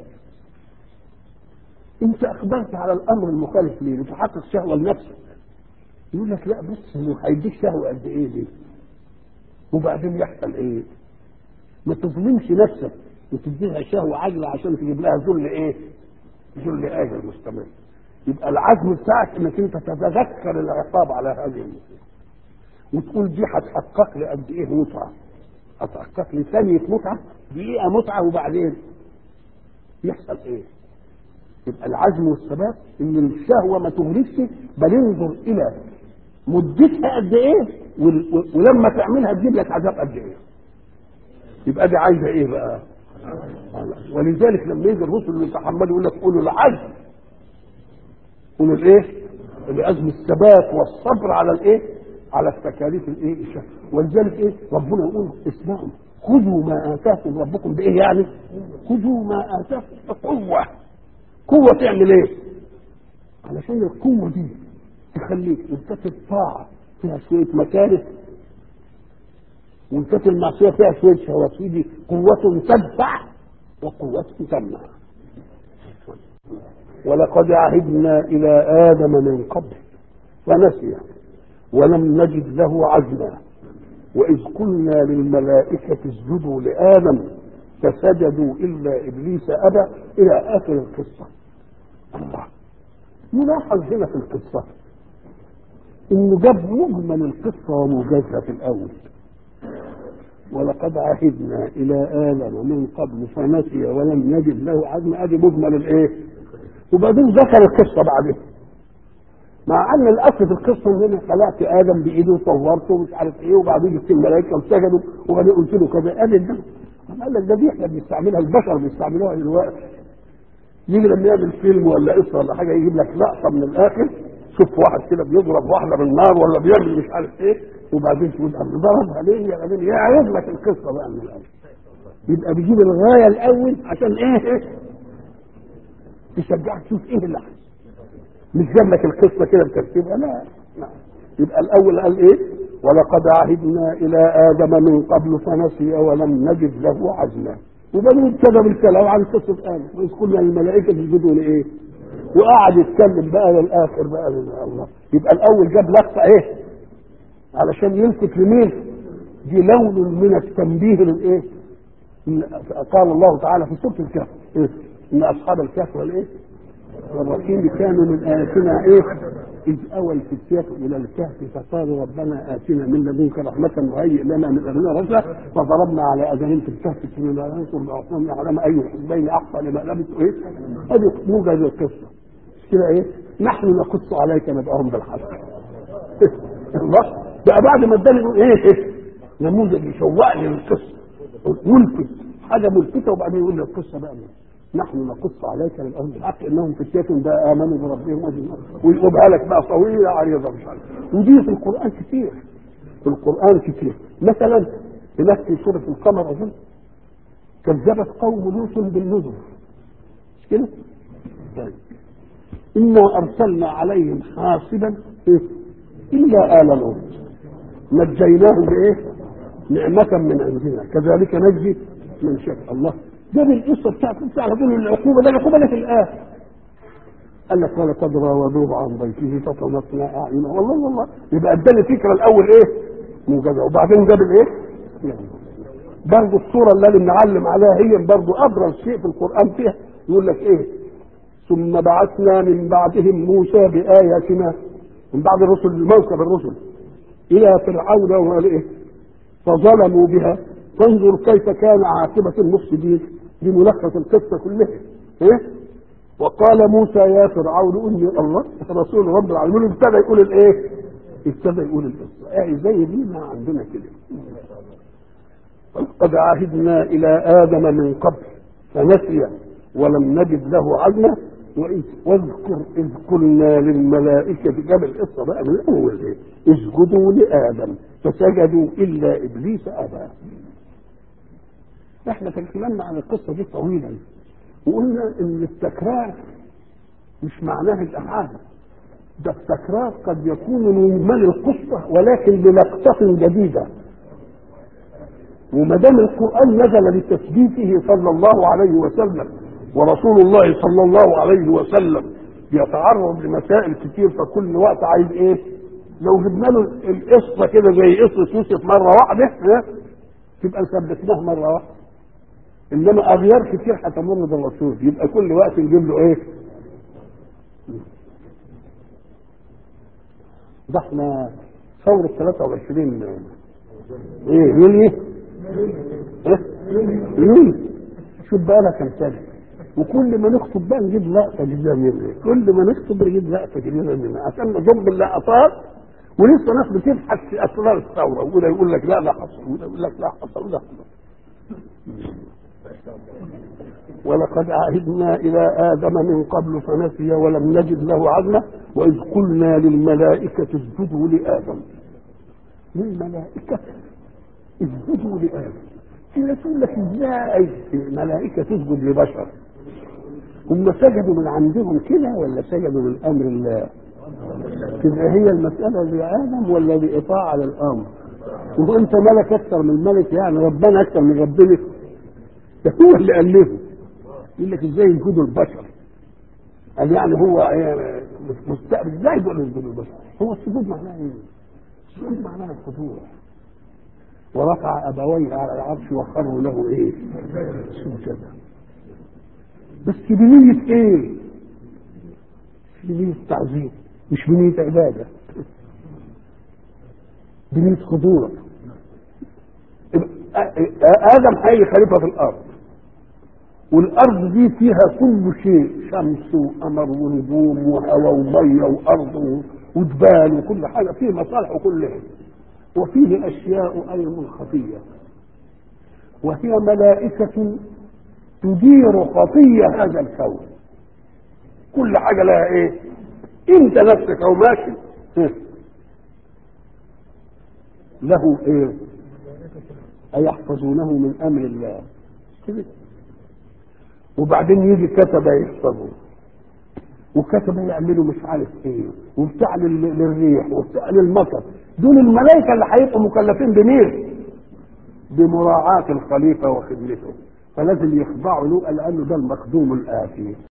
انت اقبلت على الامر المخالف ليه لتحقق شهوه لنفسك يقول لك لا بص هو هيديك شهوه قد ايه دي وبعدين يحصل ايه ما تظلمش نفسك وتديها شهوه عاجله عشان تجيب لها ذل ايه ذل اجل مستمر يبقى العزم بتاعك انك انت تتذكر العقاب على هذه المصيبه وتقول دي هتحقق لي قد ايه متعه هتحقق لي ثانيه متعه دقيقه متعه وبعدين يحصل ايه يبقى العزم والثبات ان الشهوه ما تغرقش بل انظر الى مدتها قد ايه وال- و- ولما تعملها تجيب لك عذاب قد ايه يبقى دي عايزه ايه بقى ولذلك لما يجي الرسل اللي يتحملوا يقول لك قولوا العزم قولوا الايه العزم الثبات والصبر على الايه على التكاليف الايه الشهوة. ولذلك ايه ربنا يقول اسمعوا خذوا ما اتاكم ربكم بايه يعني خذوا ما اتاكم بقوه قوة تعمل ايه علشان القوة دي تخليك ان كانت الطاعة فيها شوية مكاره وان كانت المعصية فيها شوية شهوات دي قوة تدفع وقوة تمنع ولقد عهدنا إلى آدم من قبل فنسي ولم نجد له عزما وإذ قلنا للملائكة اسجدوا لآدم فسجدوا إلا إبليس أبى إلى آخر القصة الله نلاحظ هنا في القصة إنه جاب مجمل القصة وموجزها في الأول ولقد عهدنا إلى آدم من قبل فنسي ولم نجد له عزما أدي مجمل الإيه؟ وبعدين ذكر القصة بعدين مع ان الاصل في القصه ان انا خلقت ادم بايده وصورته ومش عارف ايه وبعدين جبت الملائكه وسجدوا وبعدين قلت له كذا قال ده قال لك ده دي احنا بنستعملها البشر بيستعملوها دلوقتي يجي لما يعمل فيلم ولا قصه ولا حاجه يجيب لك لقطه من الاخر شوف واحد كده بيضرب واحده بالنار ولا بيعمل مش عارف ايه وبعدين تقول انا ضربها ليه يا بعدين يعرض لك القصه بقى من الاول يبقى بيجيب الغايه الاول عشان ايه تشجعك تشوف ايه اللي حصل مش جاب لك القصه كده بترتيبها لا لا يبقى الاول قال ايه ولقد عهدنا الى ادم من قبل فنسي ولم نجد له عزما وبعدين كتب الكلام عن قصه ادم واذ قلنا للملائكه اسجدوا لايه وقعد يتكلم بقى للاخر بقى الله يبقى الاول جاب لقطه ايه علشان يلفت لمين دي لون من التنبيه للايه قال الله تعالى في سوره الكهف إيه؟ ان اصحاب الكهف والايه والرحيم كانوا من آياتنا إيه؟ إذ أوى الفتية إلى الكهف فقالوا ربنا آتنا من لدنك رحمة وهيئ لنا من أمرنا رشدا فضربنا على أذانهم في الكهف سنين لا ننصر بعضهم يعلم أي الحزبين أحصى لما لبثوا إيه؟ هذه موجز القصة مش كده إيه؟ نحن نقص عليك نبأهم بالحق الله بقى بعد ما اداني يقول إيه إيه؟ نموذج يشوقني للقصة ملفت حاجة ملفتة وبعدين يقول لي القصة بقى مين. نحن نقص عليك من اهل الحق انهم فتية ده امنوا بربهم اجمعين ويقولها لك بقى طويله عريضه مش عارف ودي في القران كتير في القران كتير مثلا هناك في سوره القمر اظن كذبت قوم لوط بالنذر مش كده؟ طيب انا ارسلنا عليهم حاصبا إيه؟ الا ال لوط نجيناهم بايه؟ نعمة من عندنا كذلك نجزي من شاء الله جاب القصه بتاعته بتاع هذول العقوبه ده العقوبه اللي في الاخر قال لك ولقد راودوه عن ضيفه فطمسنا اعينه والله والله يبقى اداني الفكره الاول ايه؟ موجزه وبعدين جاب الايه؟ يعني برضه الصوره اللي بنعلم عليها هي برضه ابرز شيء في القران فيها يقول لك ايه؟ ثم بعثنا من بعدهم موسى باياتنا من بعد الرسل موكب الرسل الى فرعون وايه؟ فظلموا بها فانظر كيف كان عاقبه المفسدين دي ملخص القصه كلها ايه وقال موسى يا فرعون اني الله رسول رب العالمين ابتدى يقول الايه ابتدى يقول القصه يعني زي دي ما عندنا كده قد عهدنا الى ادم من قبل فنسي ولم نجد له عزما واذكر اذ قلنا للملائكه جاب القصه بقى من الاول ايه اسجدوا لادم فسجدوا الا ابليس ابى احنا تكلمنا عن القصه دي طويلا وقلنا ان التكرار مش معناه الافعال ده التكرار قد يكون من مجمل القصه ولكن بلقطه جديده وما دام القران نزل بتثبيته صلى الله عليه وسلم ورسول الله صلى الله عليه وسلم بيتعرض لمسائل كتير فكل وقت عايز ايه؟ لو جبنا له القصه كده زي قصه يوسف مره واحده ها تبقى ثبتناها مره واحده انما اغيار كتير هتمر بالرسول يبقى كل وقت نجيب له ايه ده احنا ثورة 23 ايه يوليو ايه يوليو شوف بقى لها كام سنة وكل ما نخطب بقى نجيب لقطة جديدة منها كل ما نخطب نجيب لقطة جديدة منها عشان نضم اللقطات ولسه ناس بتبحث في اسرار الثورة وده يقول لك لا لا حصل وده يقول لك لا حصل وده حصل ولقد عهدنا إلى آدم من قبل فنسي ولم نجد له عزما وإذ قلنا للملائكة اسجدوا لآدم للملائكة اسجدوا لآدم كده تقول لك ازاي الملائكة تسجد لبشر هم سجدوا من عندهم كده ولا سجدوا من امر الله؟ تبقى هي المسألة لآدم ولا لإطاعة للأمر؟ وهو أنت ملك أكثر من الملك يعني ربنا أكثر من ربنا ده هو اللي ألفه يقول لك إزاي يسجدوا البشر؟ قال يعني هو مستقبل إزاي يقول يسجدوا البشر؟ هو السجود معناه إيه؟ السجود معناه الخضوع ورفع أبويه على العرش وخروا له إيه؟ سجدا بس بنية إيه؟ بنية تعظيم مش بنية عبادة بنية خضوع آدم هيجي خليفة في الأرض والأرض دي فيها كل شيء شمس وقمر ونجوم وهواء ومية وأرض وجبال وكل حاجة فيه مصالح وكلها وفيه أشياء أيضا خفية وهي ملائكة تدير خفية هذا الكون كل حاجة لها إيه؟ انت نفسك او ماشي له ايه ايحفظونه من امر الله كده وبعدين يجي كتبه يحفظه وكتبه يعملوا مش عارف ايه وبتاع للريح وبتاع للمطر دول الملائكه اللي هيبقوا مكلفين بمين؟ بمراعاة الخليفة وخدمته فلازم يخضعوا له لأنه ده المخدوم الآتي